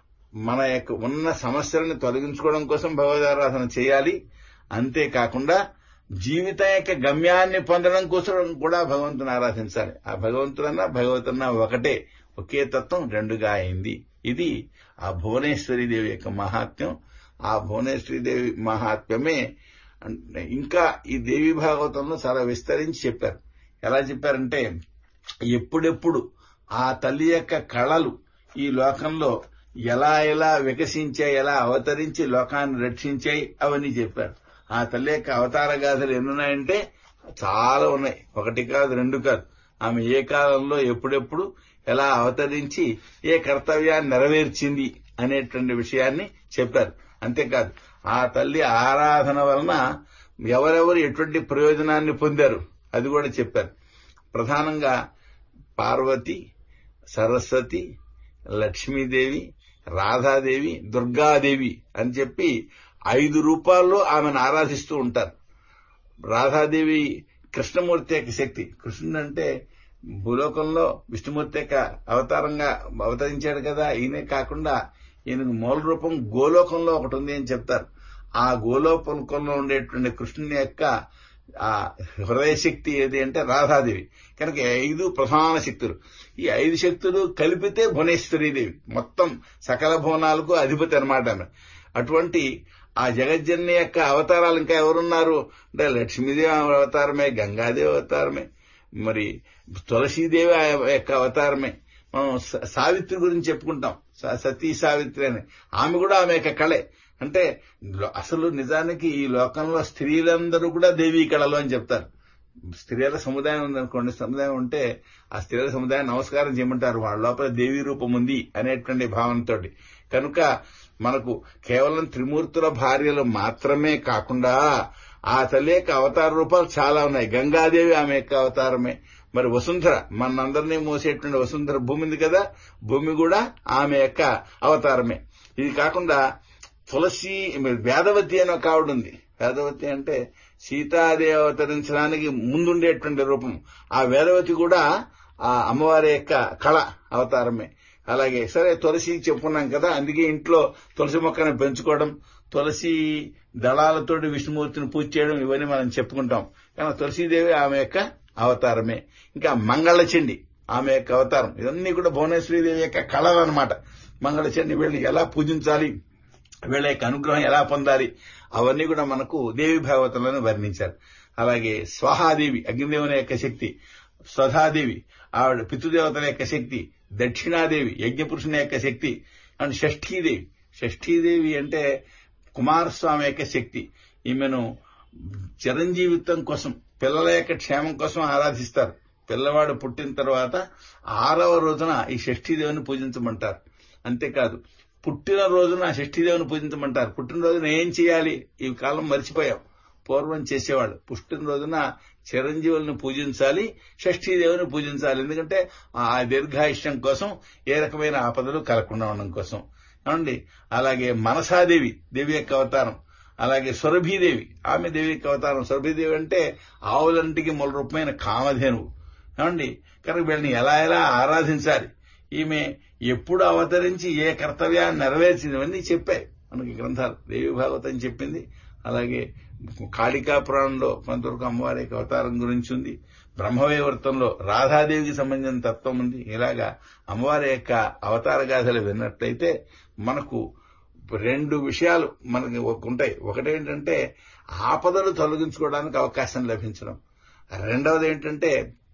మన యొక్క ఉన్న సమస్యలను తొలగించుకోవడం కోసం భగవద్ఆరాధన చేయాలి అంతేకాకుండా జీవితం యొక్క గమ్యాన్ని పొందడం కోసం కూడా భగవంతుని ఆరాధించాలి ఆ భగవంతుడన్నా భగవతున్నా ఒకటే ఒకే తత్వం రెండుగా అయింది ఇది ఆ భువనేశ్వరి దేవి యొక్క మహాత్మ్యం ఆ భువనేశ్వరి దేవి మహాత్మ్యమే అంటే ఇంకా ఈ దేవి భాగవతంలో చాలా విస్తరించి చెప్పారు ఎలా చెప్పారంటే ఎప్పుడెప్పుడు ఆ తల్లి యొక్క కళలు ఈ లోకంలో ఎలా ఎలా వికసించాయి ఎలా అవతరించి లోకాన్ని రక్షించాయి అవన్నీ చెప్పారు ఆ తల్లి యొక్క అవతార గాథలు ఎన్నున్నాయంటే చాలా ఉన్నాయి ఒకటి కాదు రెండు కాదు ఆమె ఏ కాలంలో ఎప్పుడెప్పుడు ఎలా అవతరించి ఏ కర్తవ్యాన్ని నెరవేర్చింది అనేటువంటి విషయాన్ని చెప్పారు అంతేకాదు ఆ తల్లి ఆరాధన వలన ఎవరెవరు ఎటువంటి ప్రయోజనాన్ని పొందారు అది కూడా చెప్పారు ప్రధానంగా పార్వతి సరస్వతి లక్ష్మీదేవి రాధాదేవి దుర్గాదేవి అని చెప్పి ఐదు రూపాల్లో ఆమెను ఆరాధిస్తూ ఉంటారు రాధాదేవి కృష్ణమూర్తి యొక్క శక్తి కృష్ణుడు అంటే భూలోకంలో విష్ణుమూర్తి యొక్క అవతారంగా అవతరించాడు కదా ఈయనే కాకుండా ఈయనకు మూల రూపం గోలోకంలో ఒకటి ఉంది అని చెప్తారు ఆ గోలోకంలో ఉండేటువంటి కృష్ణుని యొక్క ఆ హృదయ శక్తి ఏది అంటే రాధాదేవి కనుక ఈ ఐదు ప్రధాన శక్తులు ఈ ఐదు శక్తులు కలిపితే భువనేశ్వరీదేవి మొత్తం సకల భువనాలకు అధిపతి అనమాట ఆమె అటువంటి ఆ జగజ్జన్ని యొక్క అవతారాలు ఇంకా ఎవరున్నారు అంటే లక్ష్మీదేవి ఆమె అవతారమే గంగాదేవి అవతారమే మరి తులసీదేవి ఆ యొక్క అవతారమే మనం స- సావిత్రి గురించి చెప్పుకుంటాం స- సతీ సావిత్రి అని ఆమె కూడా ఆమె యొక్క కళే అంటే లో- అసలు నిజానికి ఈ లోకంలో స్త్రీలందరూ కూడా దేవీ కళలు అని చెప్తారు స్త్రీల సముదాయం ఉందనుకోండి సముదాయం ఉంటే ఆ స్త్రీల సముదాయం నమస్కారం చేయమంటారు వాళ్ళ లోపల దేవీ రూపం ఉంది అనేటువంటి భావనతో కనుక మనకు కేవలం త్రిమూర్తుల భార్యలు మాత్రమే కాకుండా ఆ తల్లి యొక్క అవతార రూపాలు చాలా ఉన్నాయి గంగాదేవి ఆమె యొక్క అవతారమే మరి వసుంధర మనందరినీ మోసేటువంటి వసుంధర భూమి ఉంది కదా భూమి కూడా ఆమె యొక్క అవతారమే ఇది కాకుండా తులసి వేదవతి అని ఒక ఆవిడ ఉంది వేదవతి అంటే సీతాదేవి అవతరించడానికి ముందుండేటువంటి రూపం ఆ వేదవతి కూడా ఆ అమ్మవారి యొక్క కళ అవతారమే అలాగే సరే తులసి చెప్పుకున్నాం కదా అందుకే ఇంట్లో తులసి మొక్కను పెంచుకోవడం తులసి దళాలతోటి విష్ణుమూర్తిని పూజ చేయడం ఇవన్నీ మనం చెప్పుకుంటాం కానీ తులసీదేవి ఆమె యొక్క అవతారమే ఇంకా మంగళచండి ఆమె యొక్క అవతారం ఇవన్నీ కూడా భువనేశ్వరీదేవి యొక్క కళలు అనమాట మంగళచండి వీళ్ళని ఎలా పూజించాలి వీళ్ళ యొక్క అనుగ్రహం ఎలా పొందాలి అవన్నీ కూడా మనకు దేవి భాగవతంలోనే వర్ణించారు అలాగే స్వాహాదేవి అగ్నిదేవుని యొక్క శక్తి స్వధాదేవి ఆవిడ పితృదేవతల యొక్క శక్తి దక్షిణాదేవి యజ్ఞపురుషుని యొక్క శక్తి అండ్ షష్ఠీదేవి షష్ఠీదేవి అంటే కుమారస్వామి యొక్క శక్తి ఈమెను చిరంజీవిత్వం కోసం పిల్లల యొక్క క్షేమం కోసం ఆరాధిస్తారు పిల్లవాడు పుట్టిన తర్వాత ఆరవ రోజున ఈ షష్ఠీదేవిని పూజించమంటారు అంతేకాదు పుట్టిన రోజున షష్ఠీదేవిని పూజించమంటారు పుట్టినరోజున ఏం చేయాలి ఈ కాలం మర్చిపోయాం పూర్వం చేసేవాళ్ళు పుట్టినరోజున చిరంజీవులను పూజించాలి షష్ఠీదేవిని పూజించాలి ఎందుకంటే ఆ దీర్ఘాయుష్యం కోసం ఏ రకమైన ఆపదలు కలగకుండా ఉండడం కోసం ఏమండి అలాగే మనసాదేవి దేవి యొక్క అవతారం అలాగే సురభీదేవి ఆమె దేవి యొక్క అవతారం సురభీదేవి అంటే ఆవులంటికి మూల రూపమైన కామధేనువు ఏమండి కనుక వీళ్ళని ఎలా ఎలా ఆరాధించాలి ఈమె ఎప్పుడు అవతరించి ఏ కర్తవ్యాన్ని నెరవేర్చింది చెప్పాయి మనకి గ్రంథాలు దేవి భాగవతం చెప్పింది అలాగే కాళికా పురాణంలో కొంతవరకు అమ్మవారి యొక్క అవతారం గురించి ఉంది బ్రహ్మవైవర్తంలో రాధాదేవికి సంబంధించిన తత్వం ఉంది ఇలాగా అమ్మవారి యొక్క అవతార గాథలు విన్నట్లయితే మనకు రెండు విషయాలు మనకి ఉంటాయి ఒకటేంటంటే ఆపదలు తొలగించుకోవడానికి అవకాశం లభించడం రెండవది ఏంటంటే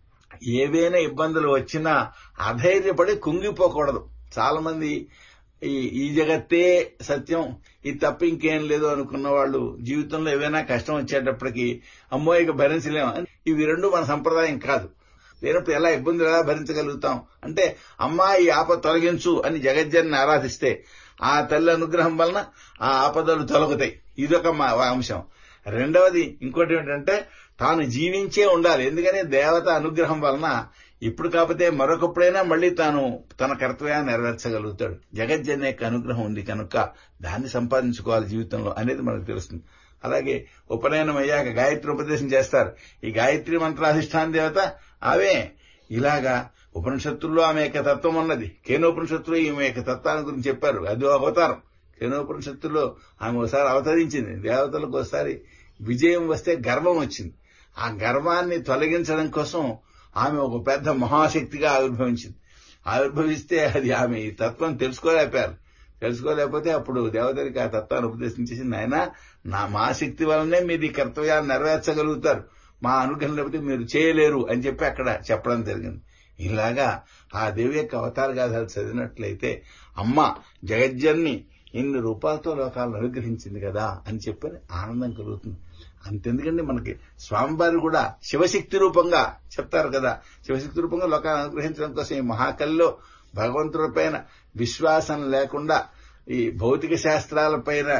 ఏవైనా ఇబ్బందులు వచ్చినా అధైర్యపడి కుంగిపోకూడదు చాలా మంది ఈ ఈ జగత్తే సత్యం ఇది తప్ప ఇంకేం లేదు అనుకున్న వాళ్ళు జీవితంలో ఏవైనా కష్టం వచ్చేటప్పటికి అమ్మో ఇక భరించలేము ఇవి రెండు మన సంప్రదాయం కాదు లేనప్పుడు ఎలా ఇబ్బందులు ఎలా భరించగలుగుతాం అంటే అమ్మా ఈ ఆపద తొలగించు అని జగజ్జన్ని ఆరాధిస్తే ఆ తల్లి అనుగ్రహం వలన ఆ ఆపదలు తొలగుతాయి ఇదొక మా అంశం రెండవది ఇంకోటి ఏంటంటే తాను జీవించే ఉండాలి ఎందుకని దేవత అనుగ్రహం వలన ఇప్పుడు కాకపోతే మరొకప్పుడైనా మళ్లీ తాను తన కర్తవ్యాన్ని నెరవేర్చగలుగుతాడు జగజ్జన్ యొక్క అనుగ్రహం ఉంది కనుక దాన్ని సంపాదించుకోవాలి జీవితంలో అనేది మనకు తెలుస్తుంది అలాగే ఉపనయనం అయ్యాక గాయత్రి ఉపదేశం చేస్తారు ఈ గాయత్రి మంత్రాధిష్టాన దేవత అవే ఇలాగా ఉపనిషత్తుల్లో ఆమె యొక్క తత్వం ఉన్నది కేనోపనిషత్తులో ఈమె యొక్క తత్వాన్ని గురించి చెప్పారు అది అవతారం కేనోపనిషత్తులో ఆమె ఒకసారి అవతరించింది దేవతలకు ఒకసారి విజయం వస్తే గర్వం వచ్చింది ఆ గర్వాన్ని తొలగించడం కోసం ఆమె ఒక పెద్ద మహాశక్తిగా ఆవిర్భవించింది ఆవిర్భవిస్తే అది ఆమె ఈ తత్వం తెలుసుకోలేకపోయారు తెలుసుకోలేకపోతే అప్పుడు దేవతలకి ఆ తత్వాన్ని ఉపదేశించేసి నాయన నా మా శక్తి వల్లనే మీరు ఈ కర్తవ్యాన్ని నెరవేర్చగలుగుతారు మా అనుగ్రహం లేకపోతే మీరు చేయలేరు అని చెప్పి అక్కడ చెప్పడం జరిగింది ఇలాగా ఆ దేవి యొక్క అవతార గాథలు చదివినట్లయితే అమ్మ జగజ్జన్ని ఇన్ని రూపాలతో లోకాలను అనుగ్రహించింది కదా అని చెప్పని ఆనందం కలుగుతుంది అంతెందుకండి మనకి స్వామివారు కూడా శివశక్తి రూపంగా చెప్తారు కదా శివశక్తి రూపంగా లోకాలను అనుగ్రహించడం కోసం ఈ మహాకల్లో భగవంతుడిపైన విశ్వాసం లేకుండా ఈ భౌతిక శాస్త్రాలపైన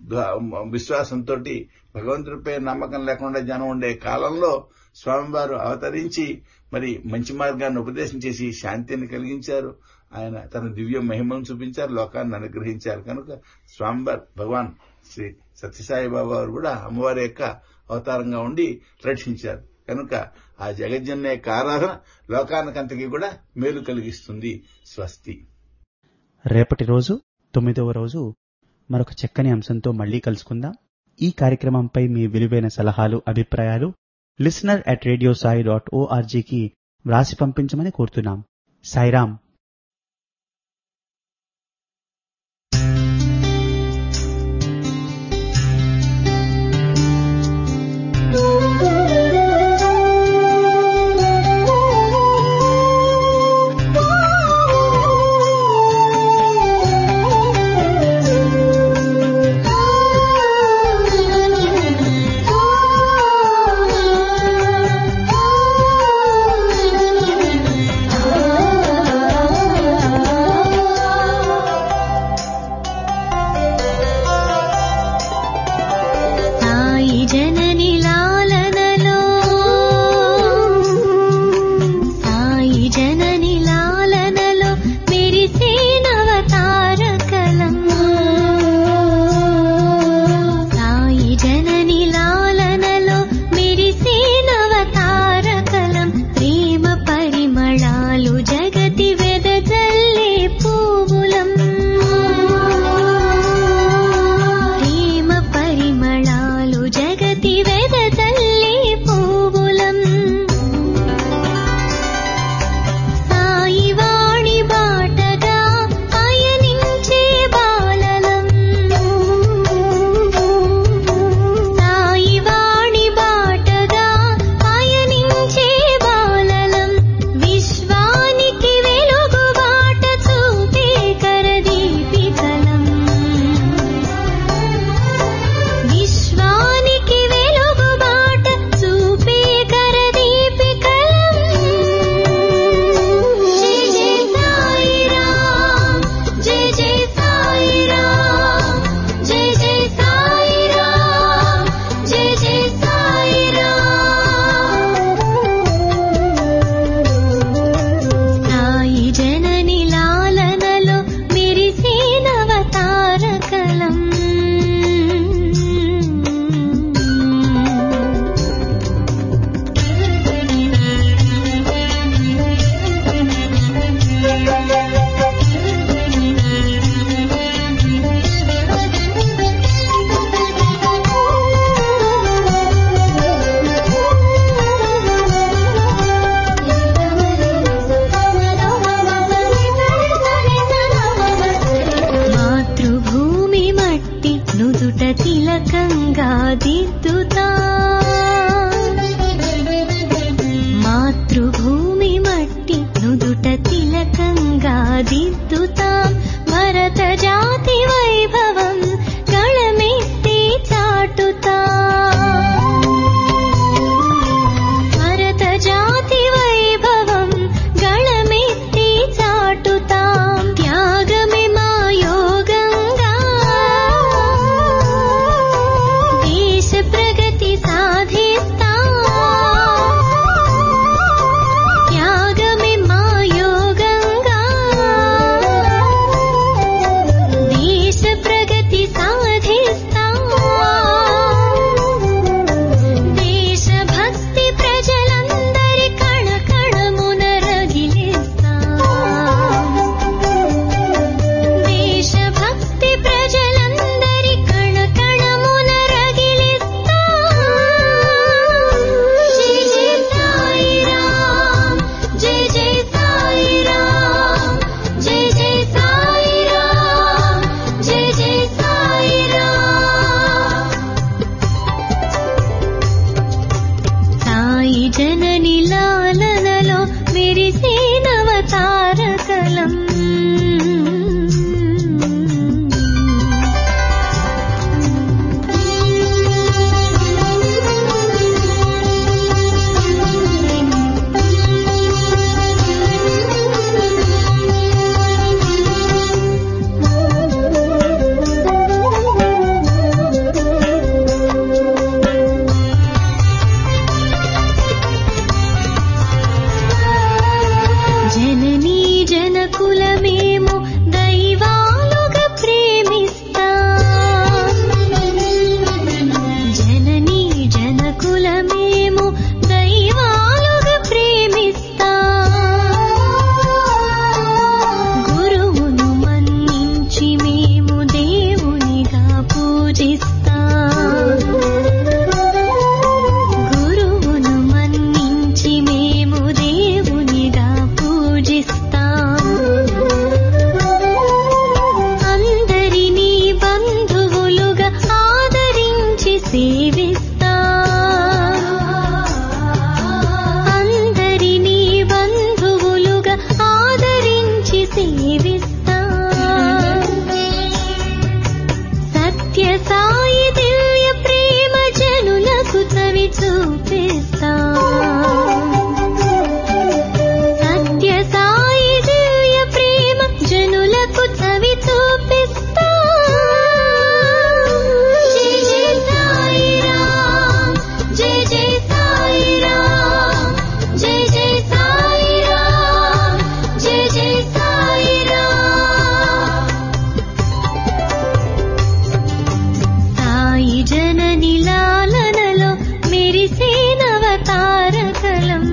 విశ్వాసంతో భగవంతుడిపై నమ్మకం లేకుండా జనం ఉండే కాలంలో స్వామివారు అవతరించి మరి మంచి మార్గాన్ని ఉపదేశం చేసి శాంతిని కలిగించారు ఆయన తన దివ్య మహిమను చూపించారు లోకాన్ని అనుగ్రహించారు కనుక స్వామివారు భగవాన్ శ్రీ సత్యసాయి బాబా వారు కూడా అమ్మవారి యొక్క అవతారంగా ఉండి రక్షించారు కనుక ఆ జగజ్జన్న యొక్క ఆరాధన లోకానికంతకి కూడా మేలు కలిగిస్తుంది స్వస్తి రేపటి రోజు తొమ్మిదవ రోజు మరొక చక్కని అంశంతో మళ్లీ కలుసుకుందాం ఈ కార్యక్రమంపై మీ విలువైన సలహాలు అభిప్రాయాలు listener at radio Sai dot ఓఆర్జీకి వ్రాసి పంపించమని కోరుతున్నాం సాయిరాం తిలకంగా దిద్దుతా మాతృభూమి మట్టి నుదుట తిలకంగా దిద్దుతా భరత జాతి వైభవం గళమెత్తి చాటుతా భరత జాతి వైభవం గళమెత్తి చాటుతా త్యాగమే మా యోగంగా దేశ ప్రగతి సాధిస్తా త్యాగమే మా యోగంగా దేశ ప్రగతి సాధిస్తా దేశభక్తి ప్రజలందరి కణ కణమున రగిలిస్తా దేశభక్తి ప్రజలందరి కణ కణమున రగిలిస్తా జై జై సాయిరాం జై జై సాయిరాం జై జై సాయిరాం జై జై సాయిరాం సాయి జనని లాలనలో మెరిసేనవతారకలం జననీ జనకులమేమో దైవాలుగా ప్రేమిస్తా జననీ జనకులమేమో దైవాలుగా ప్రేమిస్తా గురువును మన్నించి మేము దేవునిగా పూజిస్తా గురువును మన్నించి మేము దేవునిగా పూజిస్తాం అందరినీ బంధువులుగా ఆదరించి సేవిస్తాం అందరినీ బంధువులుగా ఆదరించి సేవిస్తాం సత్య సాయి దివ్య ప్రేమ జనులకు చవి చూపిస్తా సత్య సాయి దివ్య ప్రేమ జనులకు చవి చూపిస్తా జై జై సాయిరాం జై జై సాయిరాం జై జై సాయిరాం జై జై సాయిరాం సాయి జనని లాలనలో మెరిసేనవతారకలం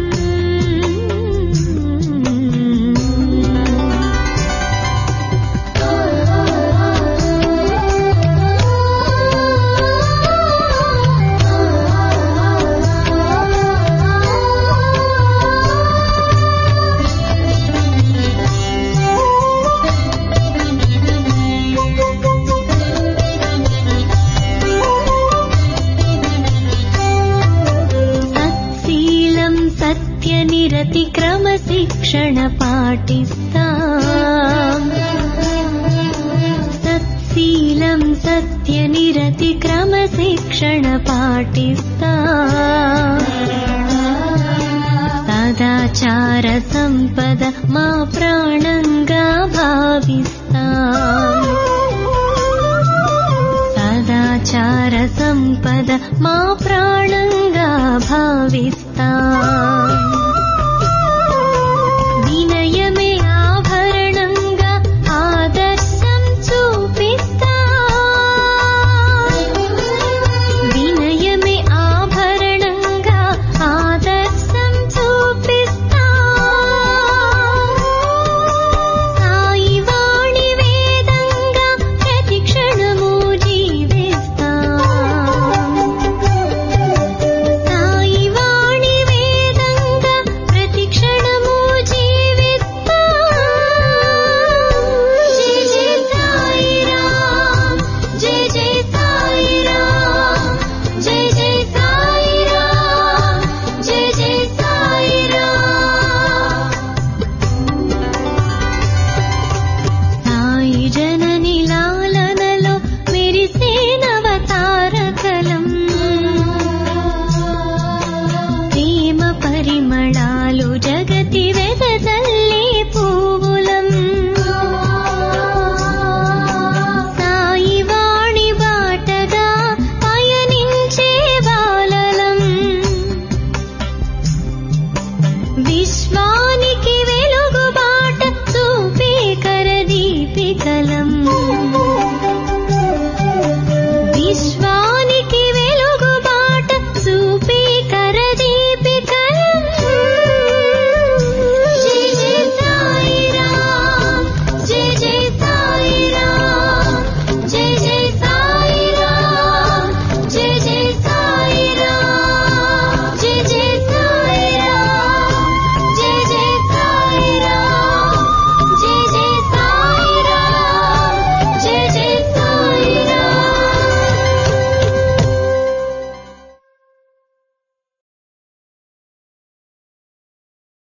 సత్శీలం సత్యనిరతి క్రమశిక్షణ పాటిస్తా సత్శీలం సత్యనిరతి క్రమశిక్షణ పాటిస్తా సదాచార సంపద మా ప్రాణంగా భావిస్తా సదాచార సంపద మా ప్రాణంగా భావిస్తా